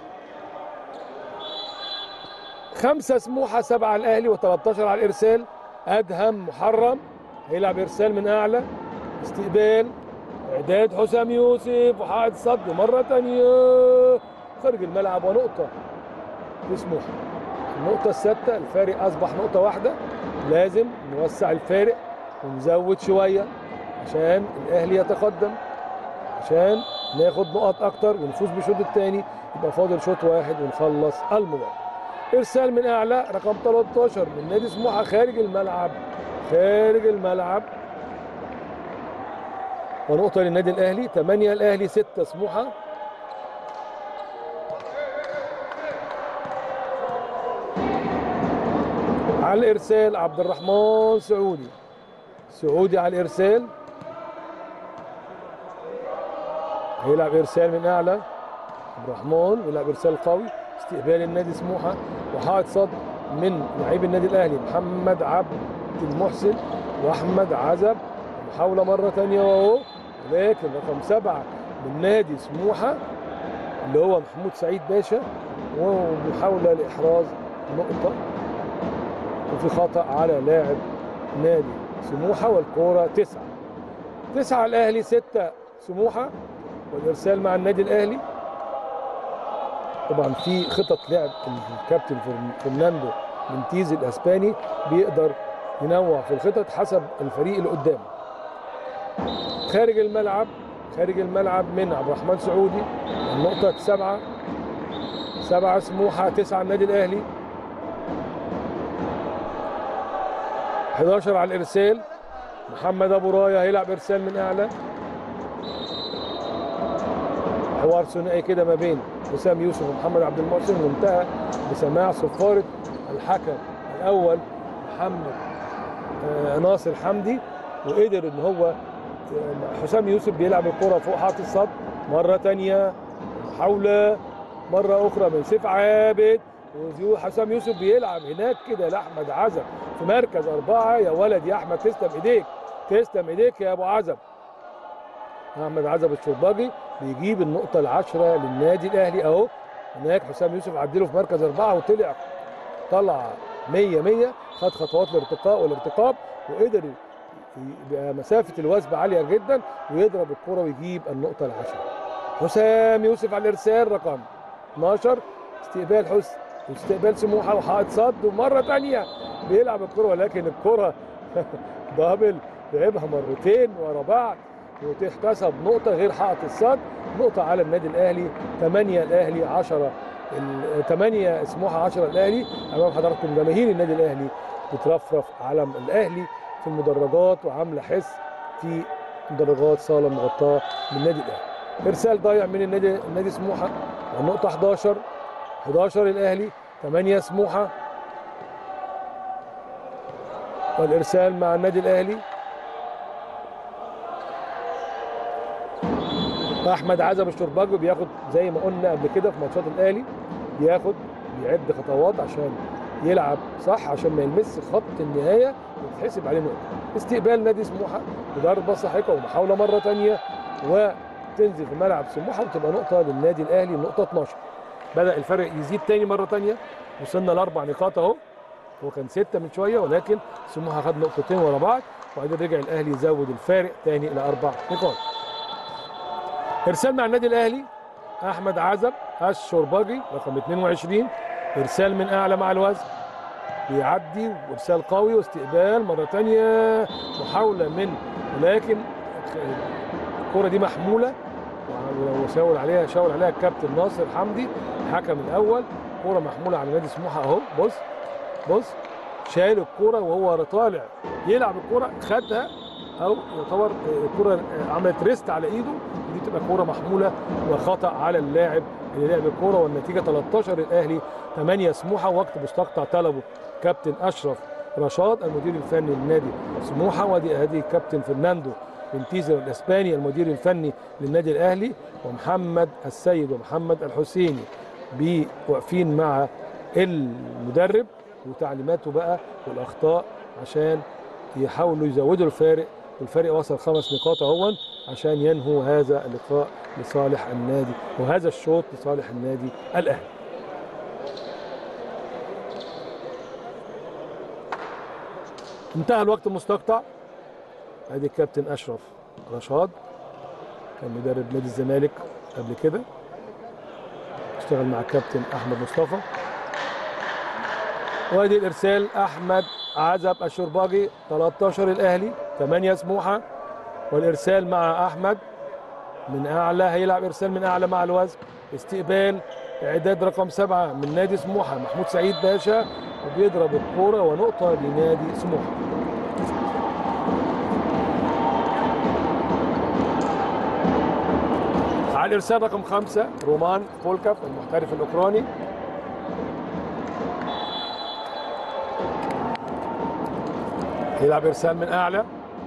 خمسة سموحة سبعة الأهلي و13 على الإرسال أدهم محرم هيلعب إرسال من أعلى استقبال إعداد حسام يوسف وحائط صد مرة تانية خارج الملعب ونقطة لسموحة النقطة الستة الفارق أصبح نقطة واحدة لازم نوسع الفارق ونزود شوية عشان الأهلي يتقدم عشان ناخد نقط أكتر ونفوز بالشوط الثاني يبقى فاضل شوط واحد ونخلص المباراة ارسال من اعلى رقم 13 من نادي سموحه خارج الملعب خارج الملعب ونقطه للنادي الاهلي 8 الاهلي 6 سموحه على الارسال عبد الرحمن سعودي سعودي على الارسال هيلعب ارسال من اعلى عبد الرحمن يلعب ارسال قوي استقبال النادي سموحه وحائط صد من لعيب النادي الاهلي محمد عبد المحسن واحمد عزب محاوله مره ثانيه اهو ولكن رقم سبعه من نادي سموحه اللي هو محمود سعيد باشا ومحاوله لاحراز نقطه وفي خطا على لاعب نادي سموحه والكوره تسعه تسعه الاهلي سته سموحه والارسال مع النادي الاهلي طبعا في خطط لعب الكابتن فرناندو منتيز الاسباني بيقدر ينوع في الخطط حسب الفريق اللي قدامه خارج الملعب خارج الملعب من عبد الرحمن سعودي النقطة سبعة سبعة سموحة تسعة النادي الأهلي 11 على الإرسال محمد أبو راية هيلعب إرسال من أعلى حوار ثنائي كده ما بين حسام يوسف ومحمد عبد المحسن وانتهى بسماع صفارة الحكم الأول محمد آه ناصر حمدي وقدر ان هو آه حسام يوسف بيلعب الكرة فوق حاطط الصد مرة تانية محاولة مرة أخرى من سيف عابد وحسام يوسف بيلعب هناك كده لأحمد عزب في مركز أربعة يا ولد يا أحمد تسلم إيديك تسلم إيديك يا أبو عزب أحمد عزب الشرباجي بيجيب النقطة العشرة للنادي الأهلي أهو هناك حسام يوسف عدله في مركز أربعة وطلع طلع 100 100 خد خطوات الارتقاء والارتقاب وقدر يبقى مسافة الوثب عالية جدا ويضرب الكرة ويجيب النقطة العشرة حسام يوسف على الإرسال رقم 12 استقبال حسن واستقبال سموحة وحائط صد ومرة تانية بيلعب الكرة ولكن الكرة دبل لعبها مرتين ورا بعض وتحتسب نقطة غير حائط الصد نقطة على النادي الأهلي 8 الأهلي 10 8 سموحه 10 الاهلي امام حضراتكم جماهير النادي الاهلي بترفرف علم الاهلي في المدرجات وعامله حس في مدرجات صاله مغطاه من النادي الاهلي ارسال ضايع من النادي النادي سموحه والنقطه 11 11 الاهلي 8 سموحه والارسال مع النادي الاهلي احمد عزب الشرباجي بياخد زي ما قلنا قبل كده في ماتشات الاهلي بياخد بيعد خطوات عشان يلعب صح عشان ما يلمس خط النهايه ويتحسب عليه نقطه استقبال نادي سموحه وضربه ساحقه ومحاوله مره ثانيه وتنزل في ملعب سموحه وتبقى نقطه للنادي الاهلي النقطه 12 بدا الفرق يزيد تاني مره ثانيه وصلنا لاربع نقاط اهو هو كان ستة من شوية ولكن سموحة خد نقطتين ورا بعض وبعدين رجع الأهلي يزود الفارق تاني إلى أربع نقاط. إرسال مع النادي الأهلي أحمد عزب الشرباجي رقم 22 إرسال من أعلى مع الوزن بيعدي وإرسال قوي واستقبال مرة تانية محاولة من ولكن الكرة دي محمولة وشاور عليها شاور عليها الكابتن ناصر حمدي الحكم الأول كرة محمولة على نادي سموحة أهو بص بص شايل الكرة وهو طالع يلعب الكرة خدها او يعتبر الكرة عملت ريست على ايده دي تبقى كرة محمولة وخطأ على اللاعب اللي لعب الكرة والنتيجة 13 الاهلي 8 سموحة وقت مستقطع طلبه كابتن اشرف رشاد المدير الفني للنادي سموحة ودي هذه كابتن فرناندو بنتيزر الاسباني المدير الفني للنادي الاهلي ومحمد السيد ومحمد الحسيني واقفين مع المدرب وتعليماته بقى والاخطاء عشان يحاولوا يزودوا الفارق والفارق وصل خمس نقاط اهون عشان ينهوا هذا اللقاء لصالح النادي وهذا الشوط لصالح النادي الاهلي انتهى الوقت المستقطع ادي الكابتن اشرف رشاد كان مدرب نادي الزمالك قبل كده اشتغل مع الكابتن احمد مصطفى وادي الارسال احمد عزب الشرباجي 13 الاهلي 8 سموحه والارسال مع احمد من اعلى هيلعب ارسال من اعلى مع الوزن استقبال اعداد رقم سبعة من نادي سموحه محمود سعيد باشا وبيضرب الكوره ونقطه لنادي سموحه على الارسال رقم خمسة رومان فولكاف المحترف الاوكراني يلعب ارسال من اعلى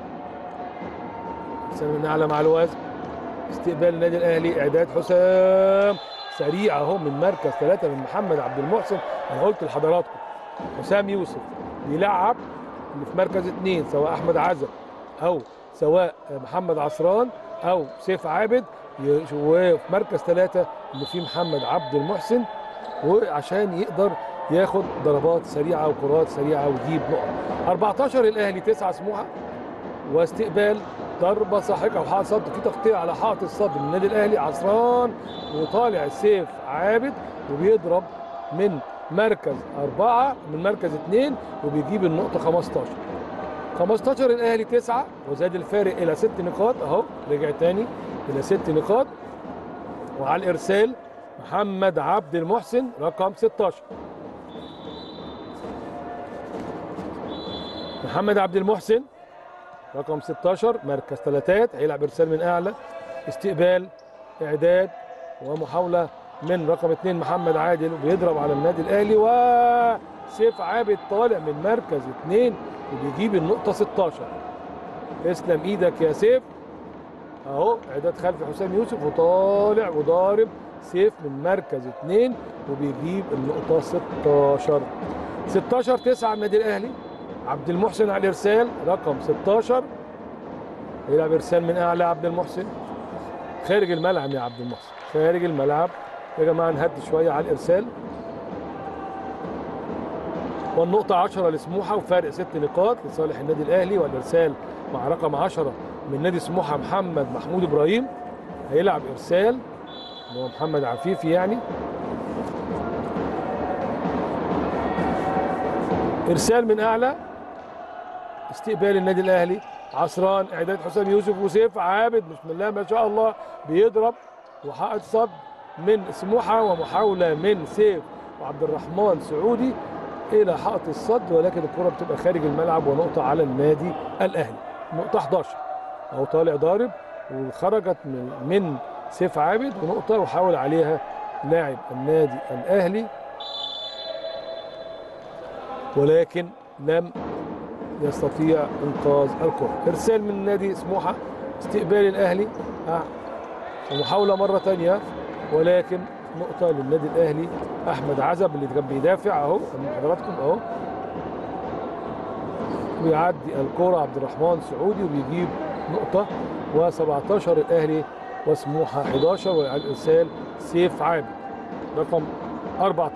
ارسال من اعلى مع الوزن استقبال النادي الاهلي اعداد حسام سريع اهو من مركز ثلاثه من محمد عبد المحسن انا قلت لحضراتكم حسام يوسف بيلعب اللي في مركز اثنين سواء احمد عزب او سواء محمد عصران او سيف عابد وفي مركز ثلاثه اللي فيه محمد عبد المحسن وعشان يقدر ياخد ضربات سريعه وكرات سريعه ويجيب نقط 14 الاهلي 9 سموحه واستقبال ضربه ساحقه وحائط صد في تغطيه على حائط الصد من النادي الاهلي عصران وطالع سيف عابد وبيضرب من مركز أربعة من مركز اثنين وبيجيب النقطة 15 15 الأهلي 9 وزاد الفارق إلى ست نقاط أهو رجع تاني إلى ست نقاط وعلى الإرسال محمد عبد المحسن رقم 16 محمد عبد المحسن رقم 16 مركز ثلاثات هيلعب ارسال من اعلى استقبال اعداد ومحاوله من رقم اثنين محمد عادل وبيضرب على النادي الاهلي وسيف عابد طالع من مركز اثنين وبيجيب النقطه 16 تسلم ايدك يا سيف اهو اعداد خلفي حسام يوسف وطالع وضارب سيف من مركز اثنين وبيجيب النقطه 16 16 9 النادي الاهلي عبد المحسن على الارسال رقم 16 يلعب ارسال من اعلى عبد المحسن خارج الملعب يا عبد المحسن خارج الملعب يا جماعه نهدي شويه على الارسال والنقطة 10 لسموحة وفارق ست نقاط لصالح النادي الأهلي والإرسال مع رقم 10 من نادي سموحة محمد محمود إبراهيم هيلعب إرسال اللي هو محمد عفيفي يعني إرسال من أعلى استقبال النادي الاهلي عصران اعداد حسام يوسف وسيف عابد بسم الله ما شاء الله بيضرب وحائط صد من سموحه ومحاوله من سيف وعبد الرحمن سعودي الى حائط الصد ولكن الكره بتبقى خارج الملعب ونقطه على النادي الاهلي نقطه 11 اهو طالع ضارب وخرجت من من سيف عابد ونقطه وحاول عليها لاعب النادي الاهلي ولكن لم يستطيع انقاذ الكره ارسال من نادي سموحه استقبال الاهلي آه. ومحاوله مره ثانيه ولكن نقطه للنادي الاهلي احمد عزب اللي كان بيدافع اهو من حضراتكم اهو بيعدي الكره عبد الرحمن سعودي وبيجيب نقطه و17 الاهلي وسموحه 11 والارسال سيف عابد رقم 14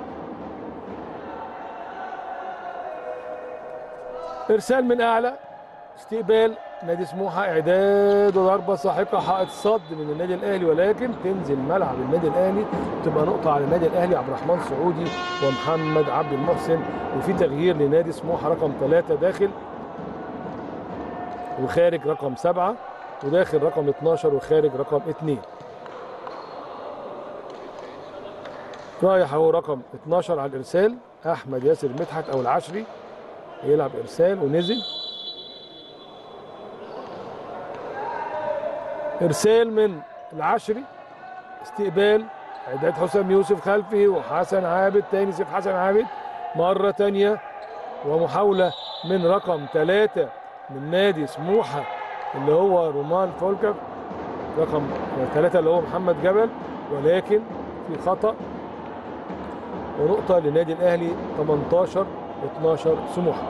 ارسال من اعلى استقبال نادي سموحه اعداد وضربه ساحقه حائط صد من النادي الاهلي ولكن تنزل ملعب النادي الاهلي تبقى نقطه على النادي الاهلي عبد الرحمن سعودي ومحمد عبد المحسن وفي تغيير لنادي سموحه رقم ثلاثه داخل وخارج رقم سبعه وداخل رقم 12 وخارج رقم 2 رايح اهو رقم 12 على الارسال احمد ياسر مدحت او العشري يلعب ارسال ونزل ارسال من العشري استقبال اعداد حسام يوسف خلفي وحسن عابد تاني سيف حسن عابد مره تانيه ومحاوله من رقم ثلاثه من نادي سموحه اللي هو رومان فولكر رقم ثلاثه اللي هو محمد جبل ولكن في خطا ونقطه للنادي الاهلي 18 12 سموحه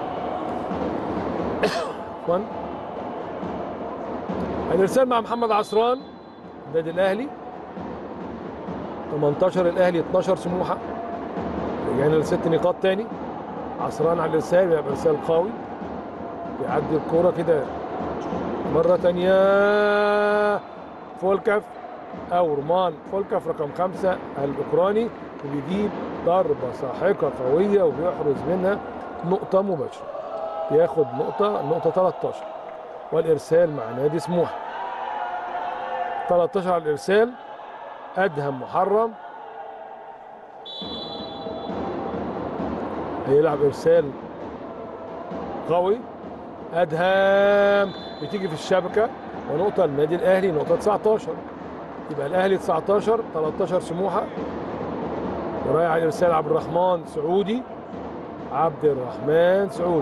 عفوا الارسال مع محمد عصران النادي الاهلي 18 الاهلي 12 سموحه رجعنا لست نقاط تاني عصران على الارسال بيبقى ارسال قوي بيعدي الكوره كده مره تانيه فولكاف او رومان فولكاف رقم خمسه الاوكراني وبيجيب ضربه ساحقه قويه وبيحرز منها نقطه مباشره بياخد نقطه النقطه 13 والارسال مع نادي سموحه 13 على الارسال ادهم محرم هيلعب ارسال قوي ادهم بتيجي في الشبكه ونقطه للنادي الاهلي نقطه 19 يبقى الاهلي 19 13 سموحه ورايح على الارسال عبد الرحمن سعودي عبد الرحمن سعودي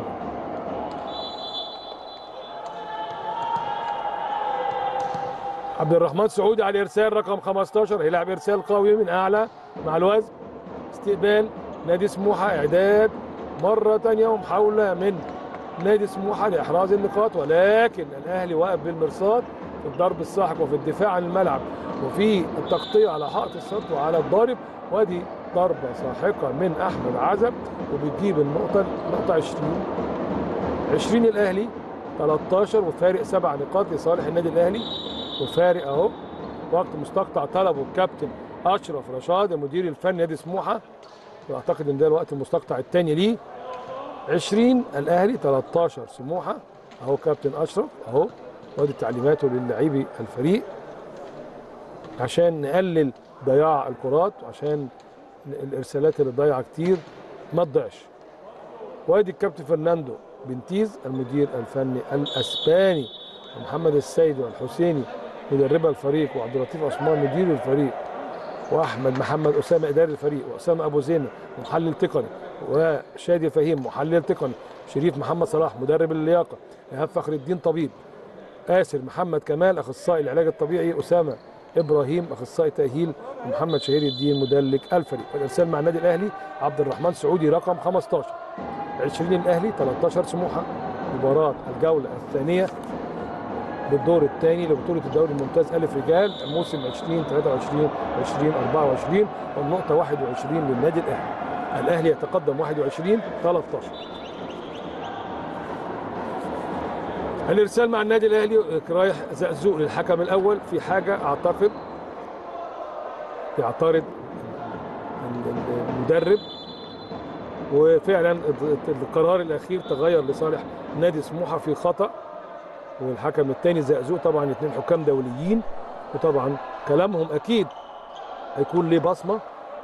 عبد الرحمن سعودي على الارسال رقم 15 هيلعب ارسال قوي من اعلى مع الوزن استقبال نادي سموحه اعداد مره ثانيه ومحاوله من نادي سموحه لاحراز النقاط ولكن الاهلي واقف بالمرصاد في الضرب الساحق وفي الدفاع عن الملعب وفي التغطيه على حائط الصد وعلى الضارب وادي ضربه ساحقه من احمد عزب وبتجيب النقطه نقطه 20 20 الاهلي 13 وفارق سبع نقاط لصالح النادي الاهلي وفارق اهو وقت مستقطع طلبه الكابتن اشرف رشاد المدير الفني نادي سموحه واعتقد ان ده الوقت المستقطع الثاني ليه 20 الاهلي 13 سموحه اهو كابتن اشرف اهو وادي تعليماته للاعبي الفريق عشان نقلل ضياع الكرات وعشان الارسالات اللي ضايعه كتير ما تضيعش وادي الكابتن فرناندو بنتيز المدير الفني الاسباني ومحمد السيد والحسيني مدرب الفريق وعبد اللطيف عثمان مدير الفريق واحمد محمد اسامه اداري الفريق واسامه ابو زينه محلل تقني وشادي فهيم محلل تقني شريف محمد صلاح مدرب اللياقه ايهاب فخر الدين طبيب آسر محمد كمال اخصائي العلاج الطبيعي اسامه ابراهيم اخصائي تاهيل ومحمد شهير الدين مدلك الفريق الارسال مع النادي الاهلي عبد الرحمن سعودي رقم 15 20 الاهلي 13 سموحه مباراه الجوله الثانيه بالدور الثاني لبطوله الدوري الممتاز الف رجال موسم 20 23 20 24 والنقطه 21 للنادي الاهلي الاهلي يتقدم 21 13 الارسال مع النادي الاهلي رايح زقزوق للحكم الاول في حاجه اعتقد يعترض المدرب وفعلا القرار الاخير تغير لصالح نادي سموحه في خطا والحكم الثاني زقزوق طبعا اثنين حكام دوليين وطبعا كلامهم اكيد هيكون ليه بصمه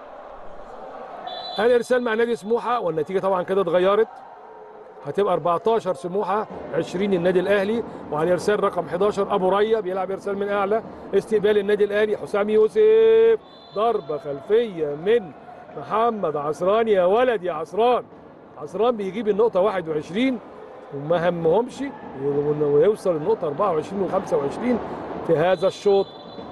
الارسال مع نادي سموحه والنتيجه طبعا كده اتغيرت هتبقى 14 سموحه 20 النادي الاهلي وعلى الارسال رقم 11 ابو ريا بيلعب ارسال من اعلى استقبال النادي الاهلي حسام يوسف ضربه خلفيه من محمد عصران يا ولد يا عصران عصران بيجيب النقطه 21 وما همهمش ويوصل النقطه 24 و25 في هذا الشوط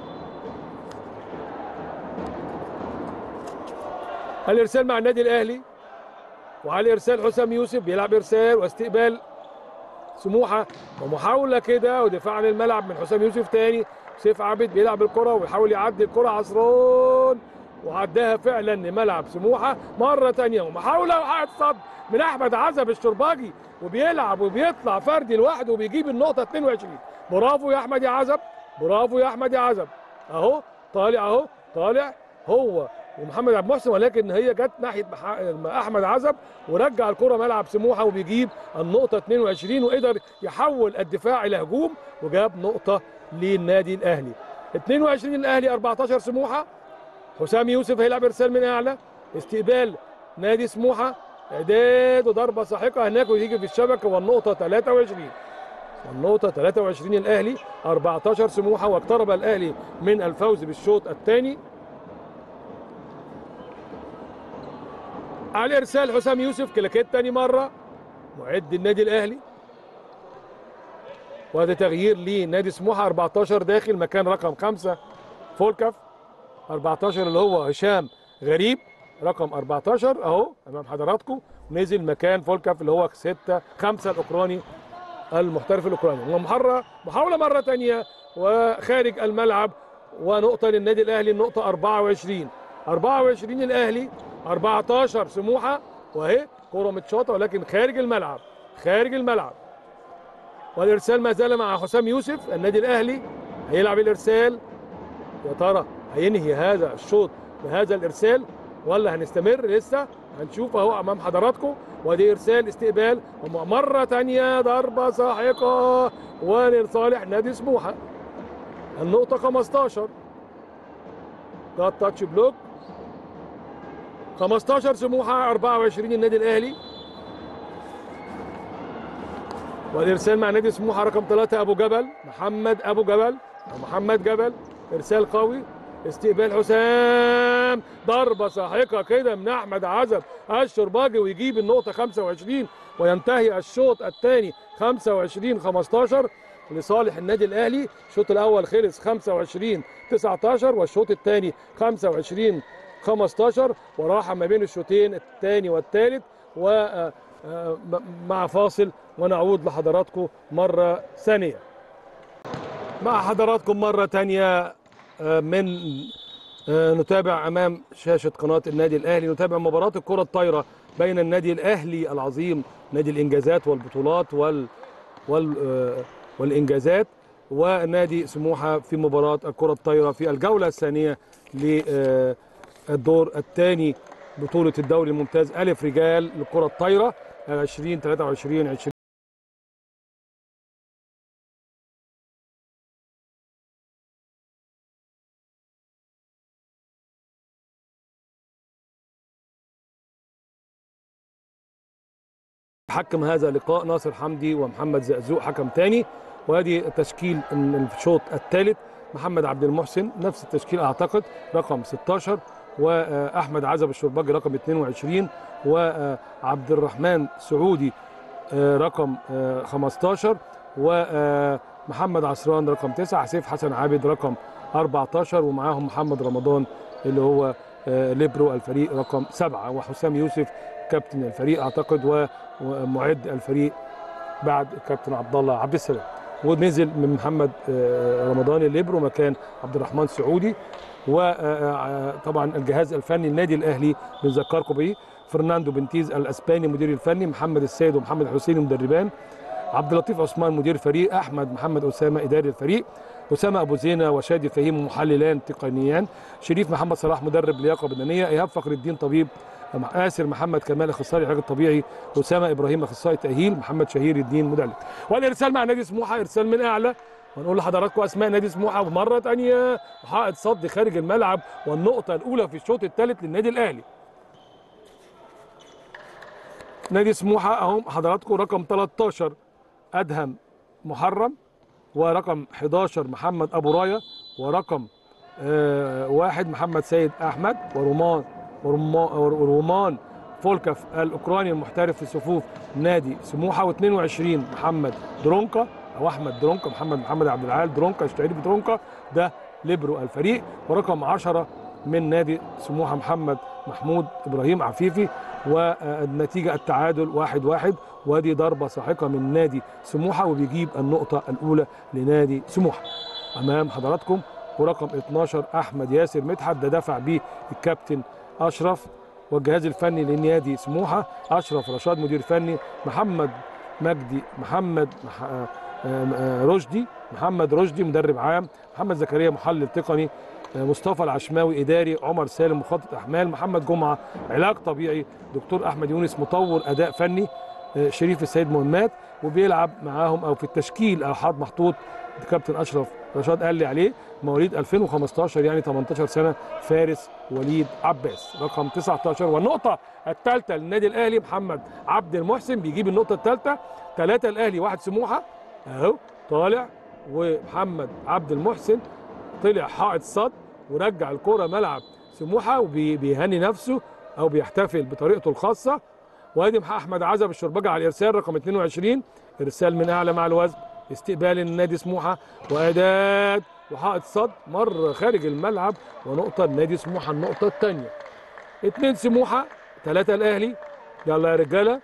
الارسال مع النادي الاهلي وعلى الارسال حسام يوسف بيلعب ارسال واستقبال سموحه ومحاوله كده ودفاع عن الملعب من حسام يوسف تاني سيف عابد بيلعب الكره ويحاول يعدي الكره عصران وعداها فعلا لملعب سموحه مره تانيه ومحاوله وحائط صد من احمد عزب الشرباجي وبيلعب وبيطلع فردي لوحده وبيجيب النقطه 22 برافو يا احمد يا عزب برافو يا احمد يا عزب اهو طالع اهو طالع هو ومحمد عبد المحسن ولكن هي جت ناحيه احمد عزب ورجع الكره ملعب سموحه وبيجيب النقطه 22 وقدر يحول الدفاع الى هجوم وجاب نقطه للنادي الاهلي 22 الاهلي 14 سموحه حسام يوسف هيلعب ارسال من اعلى استقبال نادي سموحه اعداد وضربه ساحقه هناك ويجي في الشبكه والنقطه 23 والنقطة 23 الأهلي 14 سموحة واقترب الأهلي من الفوز بالشوط الثاني على ارسال حسام يوسف كلاكيت تاني مره معد النادي الاهلي وهذا تغيير لنادي سموحه 14 داخل مكان رقم 5 فولكاف 14 اللي هو هشام غريب رقم 14 اهو امام حضراتكم نزل مكان فولكاف اللي هو 6 5 الاوكراني المحترف الاوكراني ومحرة محاوله مره ثانيه وخارج الملعب ونقطه للنادي الاهلي النقطه 24 24 الاهلي 14 سموحه واهي كوره متشاطه ولكن خارج الملعب خارج الملعب والارسال ما زال مع حسام يوسف النادي الاهلي هيلعب الارسال يا ترى هينهي هذا الشوط بهذا الارسال ولا هنستمر لسه هنشوف اهو امام حضراتكم ودي ارسال استقبال مره ثانيه ضربه ساحقه ولصالح نادي سموحه النقطه 15 ده التاتش بلوك 15 سموحه 24 النادي الاهلي والارسال مع نادي سموحه رقم 3 ابو جبل محمد ابو جبل او محمد جبل ارسال قوي استقبال حسام ضربه ساحقه كده من احمد عزب الشرباجي ويجيب النقطه 25 وينتهي الشوط الثاني 25 15 لصالح النادي الاهلي الشوط الاول خلص 25 19 والشوط الثاني 25 15 وراحه ما بين الشوطين الثاني والثالث ومع فاصل ونعود لحضراتكم مره ثانيه مع حضراتكم مره ثانيه من نتابع امام شاشه قناه النادي الاهلي نتابع مباراه الكره الطايره بين النادي الاهلي العظيم نادي الانجازات والبطولات وال وال والانجازات ونادي سموحه في مباراه الكره الطايره في الجوله الثانيه للدور الثاني بطوله الدوري الممتاز الف رجال للكره الطايره 20 23 20 حكم هذا اللقاء ناصر حمدي ومحمد زقزوق حكم ثاني وادي تشكيل الشوط الثالث محمد عبد المحسن نفس التشكيل اعتقد رقم 16 واحمد عزب الشرباجي رقم 22 وعبد الرحمن سعودي رقم 15 ومحمد عصران رقم 9 سيف حسن عابد رقم 14 ومعاهم محمد رمضان اللي هو ليبرو الفريق رقم 7 وحسام يوسف كابتن الفريق اعتقد ومعد الفريق بعد كابتن عبد الله عبد السلام ونزل من محمد رمضان الليبرو مكان عبد الرحمن سعودي وطبعا الجهاز الفني النادي الاهلي بنذكركم بيه فرناندو بنتيز الاسباني مدير الفني محمد السيد ومحمد حسين مدربان عبد اللطيف عثمان مدير فريق احمد محمد اسامه اداري الفريق اسامه ابو زينه وشادي فهيم محللان تقنيان شريف محمد صلاح مدرب لياقه بدنيه ايهاب فخر الدين طبيب آسر محمد كمال اخصائي العلاج الطبيعي اسامه ابراهيم اخصائي تاهيل محمد شهير الدين مدرب والارسال مع نادي سموحه ارسال من اعلى ونقول لحضراتكم اسماء نادي سموحه مره ثانيه حائط صد خارج الملعب والنقطه الاولى في الشوط الثالث للنادي الاهلي نادي سموحه اهو حضراتكم رقم 13 ادهم محرم ورقم 11 محمد ابو رايه ورقم آه واحد محمد سيد احمد ورومان ورومان, ورومان فولكف الاوكراني المحترف في صفوف نادي سموحه و22 محمد درونكا او احمد درونكا محمد محمد عبد العال درونكا اشتهر بدرونكا ده ليبرو الفريق ورقم 10 من نادي سموحه محمد محمود ابراهيم عفيفي والنتيجه التعادل واحد واحد ودي ضربه ساحقه من نادي سموحه وبيجيب النقطه الاولى لنادي سموحه امام حضراتكم ورقم 12 احمد ياسر مدحت ده دفع بيه الكابتن اشرف والجهاز الفني لنادي سموحه اشرف رشاد مدير فني محمد مجدي محمد مح... رشدي محمد رشدي مدرب عام محمد زكريا محلل تقني مصطفى العشماوي اداري عمر سالم مخطط احمال محمد جمعه علاج طبيعي دكتور احمد يونس مطور اداء فني شريف السيد مهمات وبيلعب معاهم او في التشكيل او حاط محطوط كابتن اشرف رشاد قال لي عليه مواليد 2015 يعني 18 سنه فارس وليد عباس رقم 19 والنقطه الثالثه للنادي الاهلي محمد عبد المحسن بيجيب النقطه الثالثه ثلاثه الاهلي واحد سموحه اهو طالع ومحمد عبد المحسن طلع حائط صد ورجع الكره ملعب سموحه وبيهني نفسه او بيحتفل بطريقته الخاصه وادي احمد عزب الشربجه على الارسال رقم 22 ارسال من اعلى مع الوزن استقبال النادي سموحه واعداد وحائط صد مره خارج الملعب ونقطه لنادي سموحه النقطه الثانيه اثنين سموحه ثلاثه الاهلي يلا يا رجاله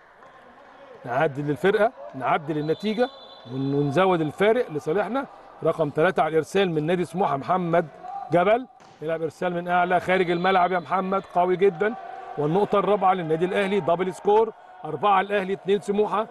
نعدل الفرقه نعدل النتيجه ونزود الفارق لصالحنا رقم ثلاثة على الإرسال من نادي سموحة محمد جبل يلعب إرسال من أعلى خارج الملعب يا محمد قوي جدا والنقطة الرابعة للنادي الأهلي دبل سكور أربعة الأهلي اثنين سموحة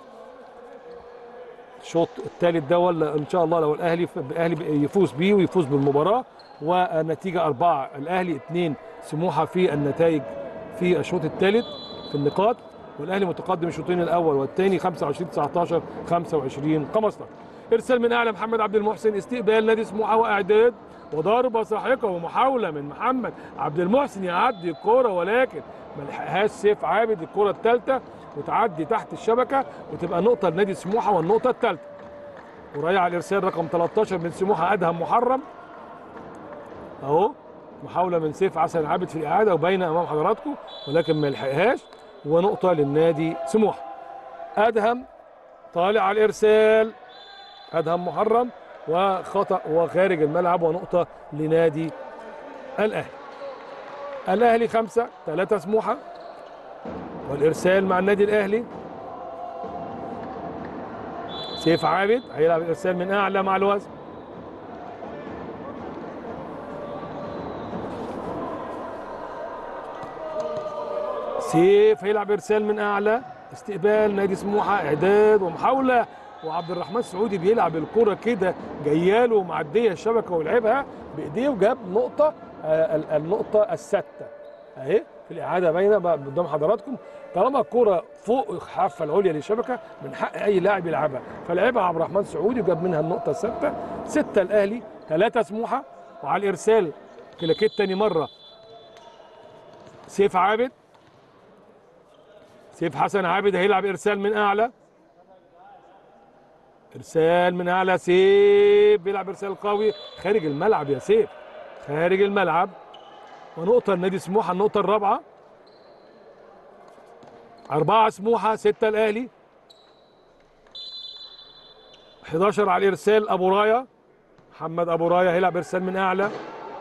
الشوط الثالث ده ولا إن شاء الله لو الأهلي الأهلي يفوز بيه ويفوز بالمباراة والنتيجة أربعة الأهلي اثنين سموحة في النتائج في الشوط الثالث في النقاط والأهلي متقدم الشوطين الأول والثاني 25 19 25 15 ارسال من اعلى محمد عبد المحسن استقبال نادي سموحه واعداد وضربه ساحقه ومحاوله من محمد عبد المحسن يعدي الكوره ولكن ما لحقهاش سيف عابد الكوره الثالثه وتعدي تحت الشبكه وتبقى نقطه لنادي سموحه والنقطه الثالثه ورايح على الارسال رقم 13 من سموحه ادهم محرم اهو محاوله من سيف حسن عابد في الاعاده وباينه امام حضراتكم ولكن ما لحقهاش ونقطه للنادي سموحه ادهم طالع على الارسال ادهم محرم وخطا وخارج الملعب ونقطه لنادي الاهلي الاهلي خمسه ثلاثه سموحه والارسال مع النادي الاهلي سيف عابد هيلعب الارسال من اعلى مع الوزن سيف هيلعب ارسال من اعلى استقبال نادي سموحه اعداد ومحاوله وعبد الرحمن السعودي بيلعب الكرة كده جاياله ومعديه الشبكه ولعبها بايديه وجاب نقطه آه النقطه السادسه اهي في الاعاده باينه قدام حضراتكم طالما الكرة فوق الحافه العليا للشبكه من حق اي لاعب يلعبها فلعبها عبد الرحمن السعودي وجاب منها النقطه السادسه سته الاهلي ثلاثه سموحه وعلى الارسال كلاكيت تاني مره سيف عابد سيف حسن عابد هيلعب ارسال من اعلى ارسال من اعلى سيف بيلعب ارسال قوي خارج الملعب يا سيف خارج الملعب ونقطة لنادي سموحة النقطة الرابعة أربعة سموحة ستة الأهلي 11 على الإرسال أبو راية محمد أبو راية هيلعب إرسال من أعلى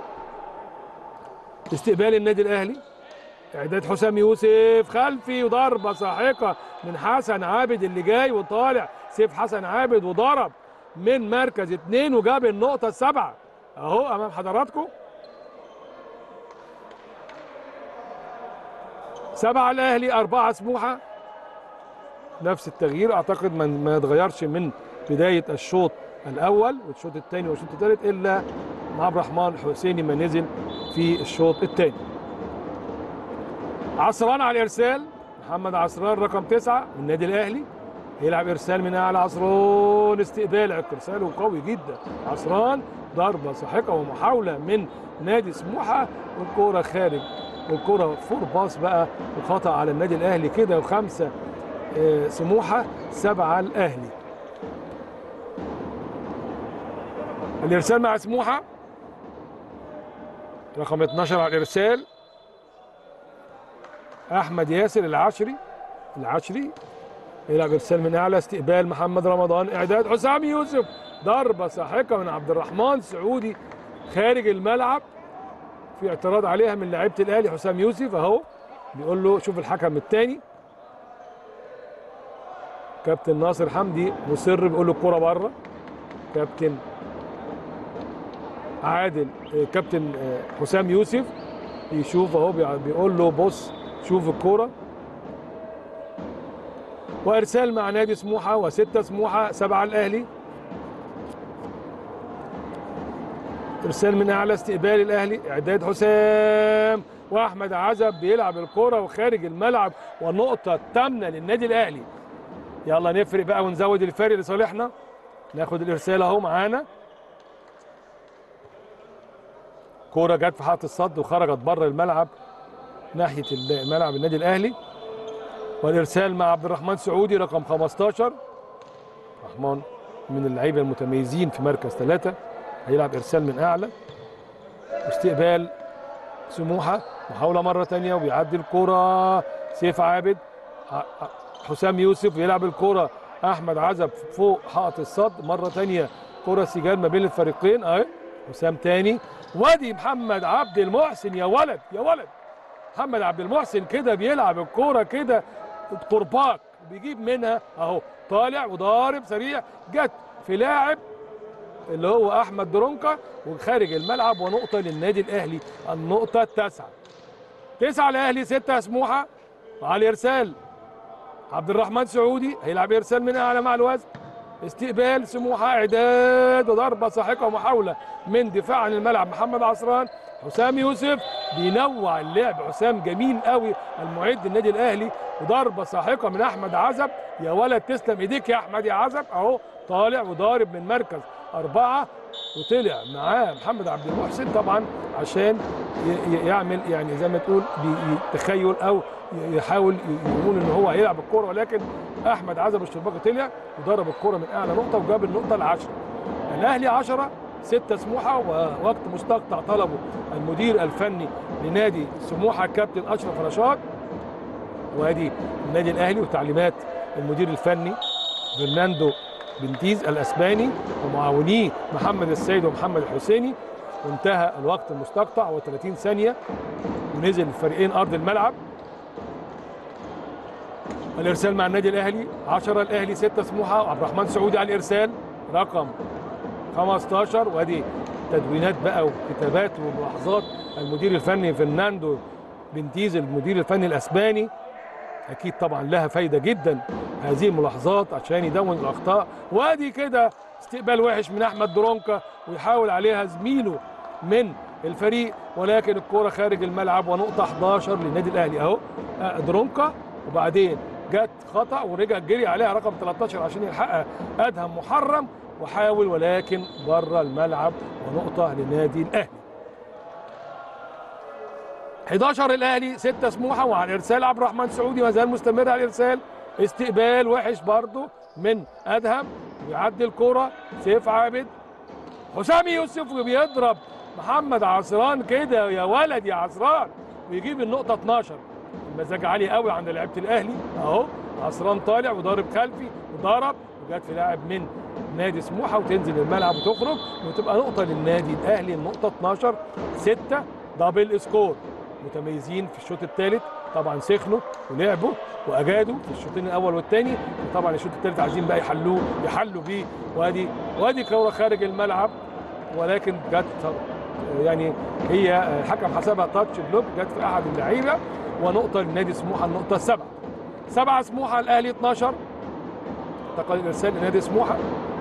استقبال النادي الأهلي إعداد حسام يوسف خلفي وضربة ساحقة من حسن عابد اللي جاي وطالع سيف حسن عابد وضرب من مركز اتنين وجاب النقطة السبعة اهو امام حضراتكم سبعة الاهلي اربعة سموحة نفس التغيير اعتقد ما ما يتغيرش من بداية الشوط الاول والشوط الثاني والشوط الثالث الا مع عبد الرحمن حسيني ما نزل في الشوط الثاني عصران على الارسال محمد عصران رقم تسعة من النادي الاهلي يلعب ارسال من اعلى عصران استقبال ارساله قوي جدا عصران ضربه ساحقه ومحاوله من نادي سموحه والكوره خارج والكوره فور باص بقى وخطا على النادي الاهلي كده وخمسه آه، سموحه سبعه الاهلي الارسال مع سموحه رقم 12 على الارسال احمد ياسر العشري العشري يلعب ارسال من اعلى استقبال محمد رمضان اعداد حسام يوسف ضربه ساحقه من عبد الرحمن سعودي خارج الملعب في اعتراض عليها من لعيبه الاهلي حسام يوسف اهو بيقول له شوف الحكم الثاني كابتن ناصر حمدي مصر بيقول له الكوره بره كابتن عادل آه، كابتن آه، حسام يوسف يشوف اهو بيع- بيقول له بص شوف الكوره وارسال مع نادي سموحه وسته سموحه سبعه الاهلي ارسال من اعلى استقبال الاهلي اعداد حسام واحمد عزب بيلعب الكوره وخارج الملعب والنقطه الثامنه للنادي الاهلي يلا نفرق بقى ونزود الفرق لصالحنا ناخد الارسال اهو معانا كوره جت في حائط الصد وخرجت بره الملعب ناحيه الملعب النادي الاهلي والارسال مع عبد الرحمن سعودي رقم 15 رحمن من اللعيبه المتميزين في مركز ثلاثه هيلعب ارسال من اعلى استقبال سموحه محاوله مره ثانيه وبيعدي الكره سيف عابد ع- ع- حسام يوسف يلعب الكره احمد عزب فوق حائط الصد مره ثانيه كره سجال ما بين الفريقين اهي حسام تاني وادي محمد عبد المحسن يا ولد يا ولد محمد عبد المحسن كده بيلعب الكوره كده قرباك بيجيب منها اهو طالع وضارب سريع جت في لاعب اللي هو احمد درونكا وخارج الملعب ونقطه للنادي الاهلي النقطه التاسعه تسعه الاهلي سته سموحه على الارسال عبد الرحمن سعودي هيلعب ارسال من اعلى مع الوزن استقبال سموحه اعداد وضربه ساحقه ومحاوله من دفاع عن الملعب محمد عصران حسام يوسف بينوع اللعب حسام جميل قوي المعد النادي الاهلي وضربه ساحقه من احمد عزب يا ولد تسلم ايديك يا احمد يا عزب اهو طالع وضارب من مركز اربعه وطلع معاه محمد عبد المحسن طبعا عشان ي- ي- يعمل يعني زي ما تقول بي- تخيل او ي- يحاول ي- يقول ان هو هيلعب الكوره ولكن احمد عزب الشرباقي طلع وضرب الكوره من اعلى نقطه وجاب النقطه العشره الاهلي 10 ستة سموحة ووقت مستقطع طلبه المدير الفني لنادي سموحة كابتن أشرف رشاد وادي النادي الأهلي وتعليمات المدير الفني فرناندو بنتيز الأسباني ومعاونيه محمد السيد ومحمد الحسيني وانتهى الوقت المستقطع و30 ثانية ونزل الفريقين أرض الملعب الإرسال مع النادي الأهلي 10 الأهلي 6 سموحة وعبد الرحمن سعودي على الإرسال رقم 15 وادي تدوينات بقى وكتابات وملاحظات المدير الفني فرناندو بنتيز المدير الفني الاسباني اكيد طبعا لها فايده جدا هذه الملاحظات عشان يدون الاخطاء وادي كده استقبال وحش من احمد درونكا ويحاول عليها زميله من الفريق ولكن الكرة خارج الملعب ونقطة 11 للنادي الأهلي أهو آه، درونكا وبعدين جت خطأ ورجع جري عليها رقم 13 عشان يلحقها أدهم محرم وحاول ولكن بره الملعب ونقطة للنادي الأهلي 11 الأهلي 6 سموحة وعلى الإرسال عبد الرحمن سعودي ما زال مستمر على الإرسال استقبال وحش برضه من أدهم ويعدي الكرة سيف عابد حسام يوسف وبيضرب محمد عصران كده يا ولد يا عصران ويجيب النقطة 12 المزاج عالي قوي عند لعيبة الأهلي أهو عصران طالع وضارب خلفي وضرب وجات في لاعب من نادي سموحة وتنزل الملعب وتخرج وتبقى نقطة للنادي الأهلي النقطة 12 6 دبل سكور متميزين في الشوط الثالث طبعا سخنوا ولعبوا واجادوا في الشوطين الاول والثاني وطبعا الشوط الثالث عايزين بقى يحلوه يحلوا بيه وادي وادي كوره خارج الملعب ولكن جت يعني هي الحكم حسبها تاتش بلوك جت في احد اللعيبه ونقطه لنادي سموحه النقطه السبعه سبعه سموحه الاهلي 12 انتقل الارسال لنادي سموحه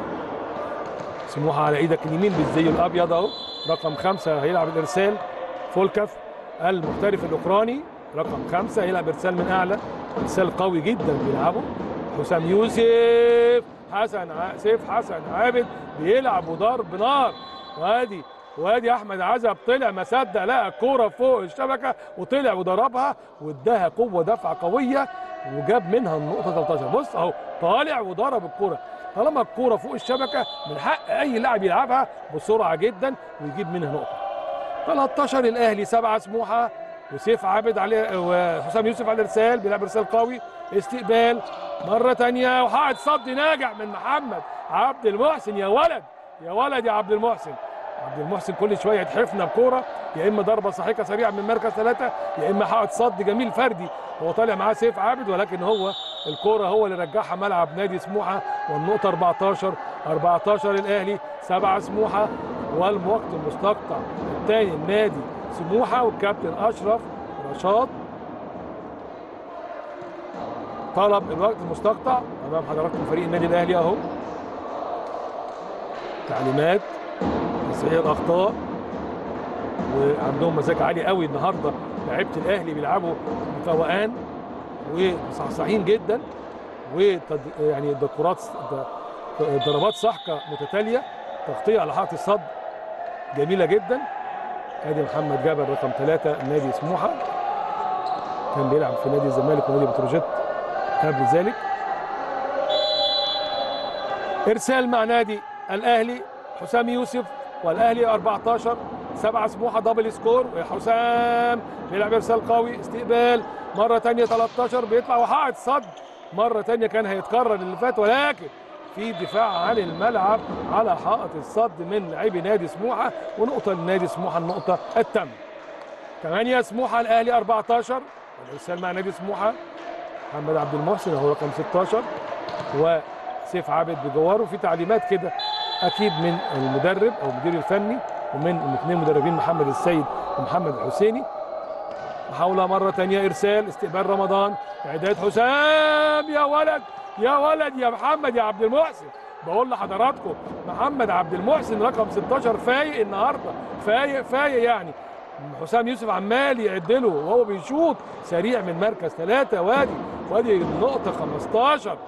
سموحه على ايدك اليمين بالزي الابيض اهو رقم خمسه هيلعب الارسال فولكف المحترف الاوكراني رقم خمسه هيلعب ارسال من اعلى ارسال قوي جدا بيلعبه حسام يوسف حسن ع... سيف حسن عابد بيلعب وضرب نار وادي وادي احمد عزب طلع ما صدق لقى الكوره فوق الشبكه وطلع وضربها واداها قوه دفعه قويه وجاب منها النقطه 13 بص اهو طالع وضرب الكوره طالما الكوره فوق الشبكه من حق اي لاعب يلعبها بسرعه جدا ويجيب منها نقطه 13 الاهلي سبعه سموحه وسيف عابد عليه وحسام يوسف على الارسال بيلعب ارسال قوي استقبال مره ثانيه وحائط صد ناجح من محمد عبد المحسن يا ولد يا ولد يا عبد المحسن عبد المحسن كل شويه يتحفنا بكوره يا اما ضربه صحيحه سريعه من مركز ثلاثه يا اما حائط صد جميل فردي هو طالع معاه سيف عابد ولكن هو الكوره هو اللي رجعها ملعب نادي سموحه والنقطه 14 14 الاهلي سبعه سموحه والوقت المستقطع الثاني النادي سموحه والكابتن اشرف رشاد طلب الوقت المستقطع امام حضراتكم فريق النادي الاهلي اهو تعليمات تصحيح الاخطاء وعندهم مزاج عالي قوي النهارده لعيبه الاهلي بيلعبوا بفوقان ومصحصحين جدا وتد... يعني الكرات ضربات سحقه متتاليه تغطيه على حائط الصد جميله جدا ادي محمد جابر رقم ثلاثة نادي سموحه كان بيلعب في نادي الزمالك ونادي بتروجيت قبل ذلك ارسال مع نادي الاهلي حسام يوسف والاهلي 14 سبعة سموحه دبل سكور وحسام بيلعب ارسال قوي استقبال مره ثانيه 13 بيطلع وحائط صد مره ثانيه كان هيتكرر اللي فات ولكن في دفاع عن الملعب على حائط الصد من لاعبي نادي سموحه ونقطه لنادي سموحه النقطه الثامنه 8 سموحه الاهلي 14 والارسال مع نادي سموحه محمد عبد المحسن هو رقم 16 وسيف عابد بجواره في تعليمات كده اكيد من المدرب او المدير الفني ومن الاثنين مدربين محمد السيد ومحمد الحسيني محاوله مره ثانيه ارسال استقبال رمضان اعداد حسام يا ولد يا ولد يا محمد يا عبد المحسن بقول لحضراتكم محمد عبد المحسن رقم 16 فايق النهارده فايق فايق يعني حسام يوسف عمال يعد له وهو بيشوط سريع من مركز ثلاثة وادي وادي النقطة 15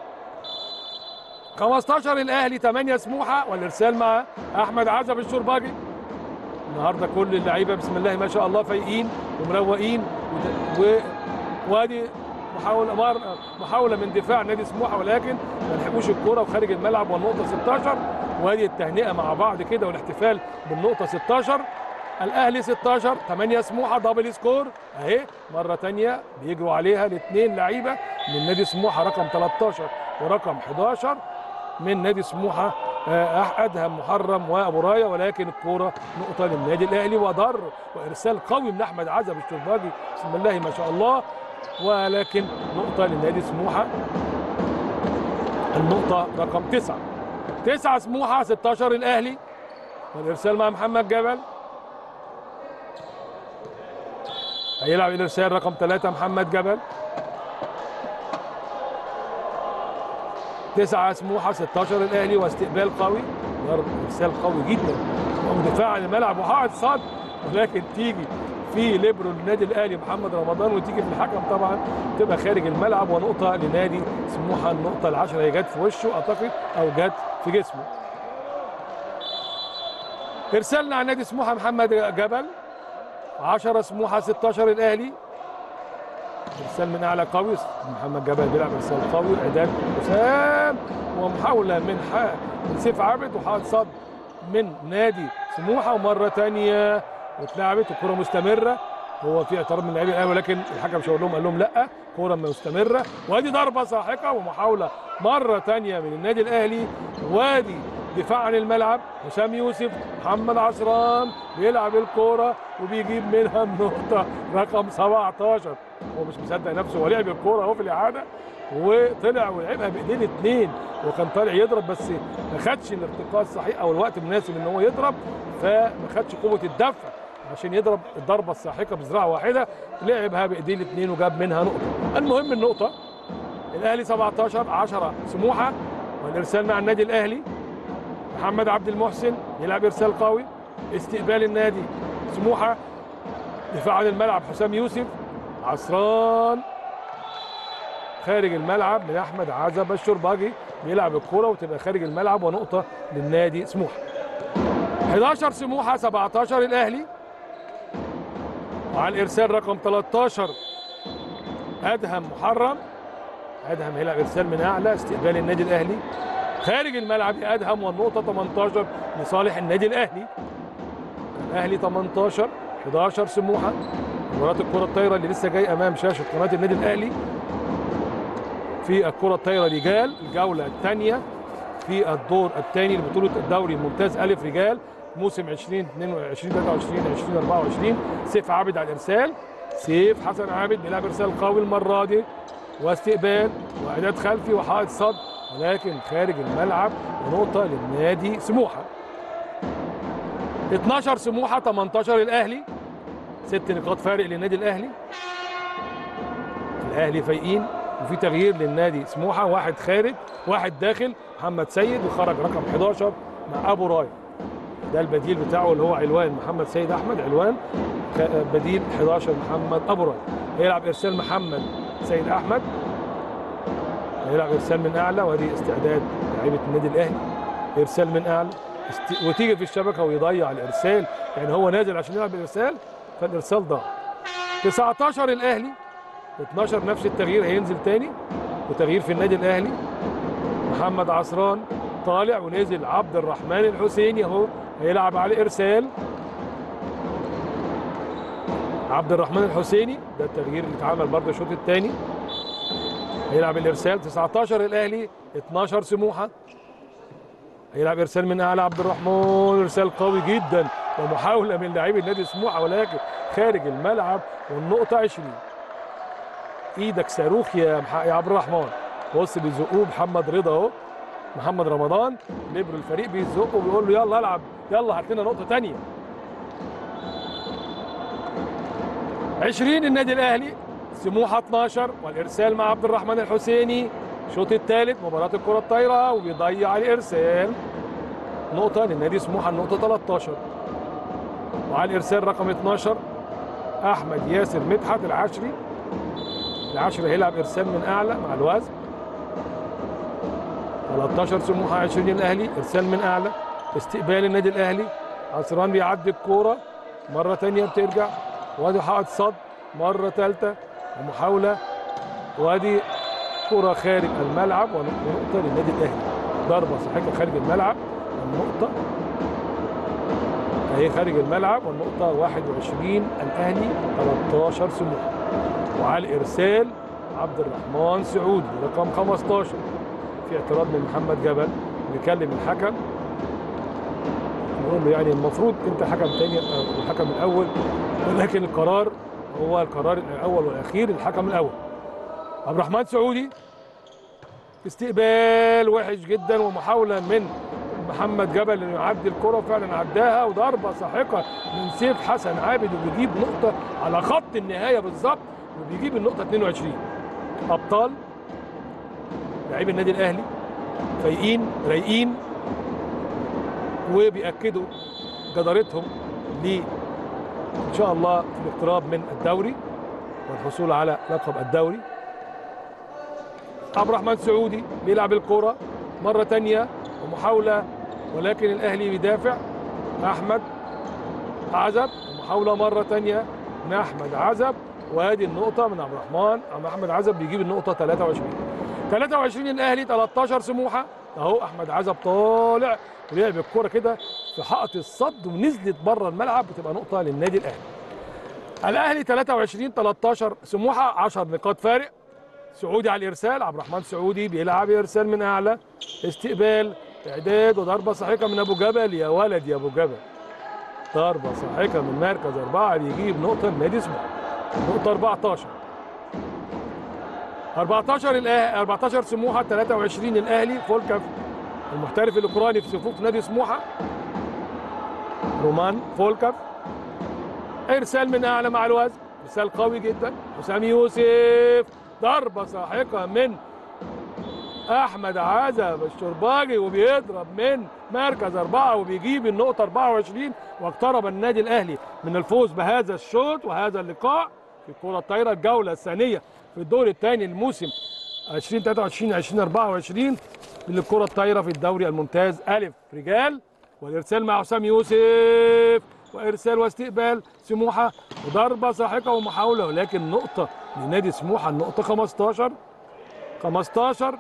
15 الاهلي 8 سموحه والارسال مع احمد عزب الشرباجي النهارده كل اللعيبه بسم الله ما شاء الله فايقين ومروقين و... وادي محاولة مر... محاولة من دفاع نادي سموحة ولكن ما لحقوش الكرة وخارج الملعب والنقطة 16 وادي التهنئة مع بعض كده والاحتفال بالنقطة 16 الأهلي 16 8 سموحة دبل سكور أهي مرة تانية بيجروا عليها الاثنين لعيبة من نادي سموحة رقم 13 ورقم 11 من نادي سموحة ادهم محرم وابو رايه ولكن الكوره نقطه للنادي الاهلي وضر وارسال قوي من احمد عزب الشرباجي بسم الله ما شاء الله ولكن نقطه للنادي سموحه النقطه رقم تسعه تسعه سموحه 16 الاهلي والارسال مع محمد جبل هيلعب الارسال رقم ثلاثه محمد جبل تسعة سموحة 16 الأهلي واستقبال قوي ضرب إرسال قوي جدا ودفاع عن الملعب وحائط صد ولكن تيجي في ليبرو للنادي الأهلي محمد رمضان وتيجي في الحكم طبعا تبقى خارج الملعب ونقطة لنادي سموحة النقطة العشرة هي جت في وشه أعتقد أو جت في جسمه إرسالنا عن نادي سموحة محمد جبل 10 سموحة 16 الأهلي ارسال من اعلى قوي محمد جبل بيلعب ارسال قوي اعداد حسام ومحاوله من حق من سيف عابد وحائط صد من نادي سموحه ومره ثانيه واتلعبت الكره مستمره هو في اعتراض من اللاعبين الاهلي ولكن الحكم شاور لهم قال لهم لا كره مستمره وادي ضربه ساحقه ومحاوله مره ثانيه من النادي الاهلي وادي دفاع عن الملعب حسام يوسف محمد عصران بيلعب الكوره وبيجيب منها النقطه رقم 17 هو مش مصدق نفسه هو لعب الكوره اهو في الاعاده وطلع ولعبها بايدين اثنين وكان طالع يضرب بس ما خدش الارتقاء الصحيح او الوقت المناسب ان هو يضرب فما خدش قوه الدفع عشان يضرب الضربه الساحقه بذراع واحده لعبها بايدين الاثنين وجاب منها نقطه المهم النقطه الاهلي 17 10 سموحه والارسال مع النادي الاهلي محمد عبد المحسن يلعب ارسال قوي استقبال النادي سموحه دفاع عن الملعب حسام يوسف عصران خارج الملعب من احمد عزب الشرباجي بيلعب الكره وتبقى خارج الملعب ونقطه للنادي سموحه 11 سموحه 17 الاهلي وعلى الارسال رقم 13 ادهم محرم ادهم هيلعب ارسال من اعلى استقبال النادي الاهلي خارج الملعب ادهم والنقطه 18 لصالح النادي الاهلي الاهلي 18 11 سموحه مباراه الكره الطايره اللي لسه جاي امام شاشه قناه النادي الاهلي في الكره الطايره رجال الجوله الثانيه في الدور الثاني لبطوله الدوري الممتاز الف رجال موسم 2022 23 2024 سيف عابد على الارسال سيف حسن عابد بيلعب ارسال قوي المره دي واستقبال واعداد خلفي وحائط صد ولكن خارج الملعب ونقطه للنادي سموحه 12 سموحه 18 الاهلي ست نقاط فارق للنادي الاهلي الاهلي فايقين وفي تغيير للنادي سموحه واحد خارج واحد داخل محمد سيد وخرج رقم 11 مع ابو راي ده البديل بتاعه اللي هو علوان محمد سيد احمد علوان بديل 11 محمد ابو راي هيلعب ارسال محمد سيد احمد هيلعب ارسال من اعلى وادي استعداد لعيبه النادي الاهلي ارسال من اعلى است... وتيجي في الشبكه ويضيع الارسال يعني هو نازل عشان يلعب الارسال فالارسال ضاع 19 الاهلي 12 نفس التغيير هينزل تاني وتغيير في النادي الاهلي محمد عصران طالع ونزل عبد الرحمن الحسيني اهو هيلعب على ارسال عبد الرحمن الحسيني ده التغيير اللي اتعمل برضه الشوط الثاني هيلعب الارسال 19 الاهلي 12 سموحه هيلعب ارسال من اعلى عبد الرحمن ارسال قوي جدا ومحاوله من لاعبي النادي سموحه ولكن خارج الملعب والنقطه 20 ايدك صاروخ يا يا عبد الرحمن بص بيزقوه محمد رضا اهو محمد رمضان ليبرو الفريق بيزقه وبيقول له يلا العب يلا هات لنا نقطه ثانيه 20 النادي الاهلي سموحه 12 والارسال مع عبد الرحمن الحسيني الشوط الثالث مباراه الكره الطايره وبيضيع الارسال نقطه للنادي سموحه النقطه 13 وعلى الارسال رقم 12 احمد ياسر مدحت العشري العشري هيلعب ارسال من اعلى مع الوزن 13 سموحه 20 الاهلي ارسال من اعلى استقبال النادي الاهلي عصران بيعدي الكوره مره ثانيه بترجع وادي حائط صد مره ثالثه ومحاوله وادي كره خارج الملعب ونقطه للنادي الاهلي ضربه صحيحه خارج الملعب النقطه اهي خارج الملعب والنقطه 21 الاهلي 13 سموحه وعلى الارسال عبد الرحمن سعودي رقم 15 في اعتراض من محمد جبل بيكلم الحكم بيقول له يعني المفروض انت حكم تاني او الحكم الاول ولكن القرار هو القرار الاول والاخير الحكم الاول عبد الرحمن سعودي استقبال وحش جدا ومحاوله من محمد جبل انه يعدي الكره وفعلا عداها وضربه ساحقه من سيف حسن عابد وبيجيب نقطه على خط النهايه بالظبط وبيجيب النقطه 22 ابطال لاعبي النادي الاهلي فايقين رايقين وبيأكدوا جدارتهم ل ان شاء الله في الاقتراب من الدوري والحصول على لقب الدوري عبد الرحمن سعودي بيلعب الكرة مرة تانية ومحاولة ولكن الأهلي بيدافع أحمد عزب ومحاولة مرة تانية من أحمد عزب وادي النقطة من عبد الرحمن عم أحمد عزب بيجيب النقطة 23 23 الأهلي 13 سموحة أهو أحمد عزب طالع ولعب الكرة كده في حائط الصد ونزلت بره الملعب بتبقى نقطة للنادي الأهلي الأهلي 23 13 سموحة 10 نقاط فارق سعودي على الارسال عبد الرحمن سعودي بيلعب ارسال من اعلى استقبال اعداد وضربه صحيحه من ابو جبل يا ولد يا ابو جبل ضربه صحيحه من مركز اربعه بيجيب نقطه النادي سموحه نقطه 14 14 الاهلي 14 سموحه 23 الاهلي فولكاف المحترف الاوكراني في صفوف نادي سموحه رومان فولكاف ارسال من اعلى مع الوزن ارسال قوي جدا حسام يوسف ضربه ساحقه من احمد عزب الشرباجي وبيضرب من مركز اربعه وبيجيب النقطه 24 واقترب النادي الاهلي من الفوز بهذا الشوط وهذا اللقاء في الكره الطايره الجوله الثانيه في الدور الثاني الموسم 2023 2024 للكره الطايره في الدوري الممتاز الف رجال والارسال مع حسام يوسف وارسال واستقبال سموحه وضربه ساحقه ومحاوله ولكن نقطه لنادي سموحه النقطه 15 15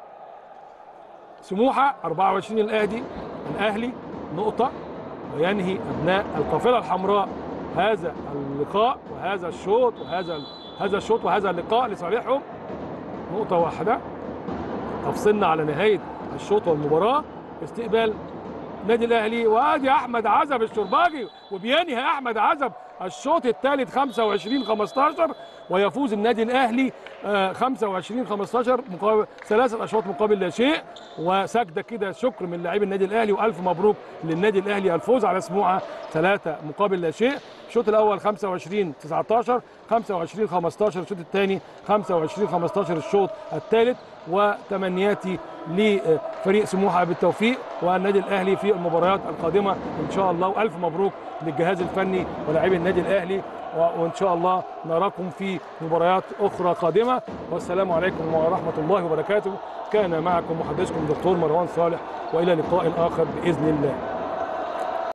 سموحه 24 الاهلي الاهلي نقطه وينهي ابناء القافله الحمراء هذا اللقاء وهذا الشوط وهذا هذا الشوط وهذا اللقاء لصالحهم نقطه واحده تفصلنا على نهايه الشوط والمباراه استقبال نادي الاهلي وادي احمد عزب الشرباجي وبينهي احمد عزب الشوط الثالث 25 15 ويفوز النادي الاهلي آه، 25 15 مقابل ثلاثه اشواط مقابل لا شيء وسجده كده شكر من لاعبي النادي الاهلي والف مبروك للنادي الاهلي الفوز على سموحه ثلاثه مقابل لا شيء الشوط الاول 25 19 25 15 الشوط الثاني 25 15 الشوط الثالث وتمنياتي لفريق سموحه بالتوفيق والنادي الاهلي في المباريات القادمه ان شاء الله والف مبروك للجهاز الفني ولاعبي النادي الاهلي و- وان شاء الله نراكم في مباريات اخرى قادمه والسلام عليكم ورحمه الله وبركاته كان معكم محدثكم دكتور مروان صالح والى لقاء اخر باذن الله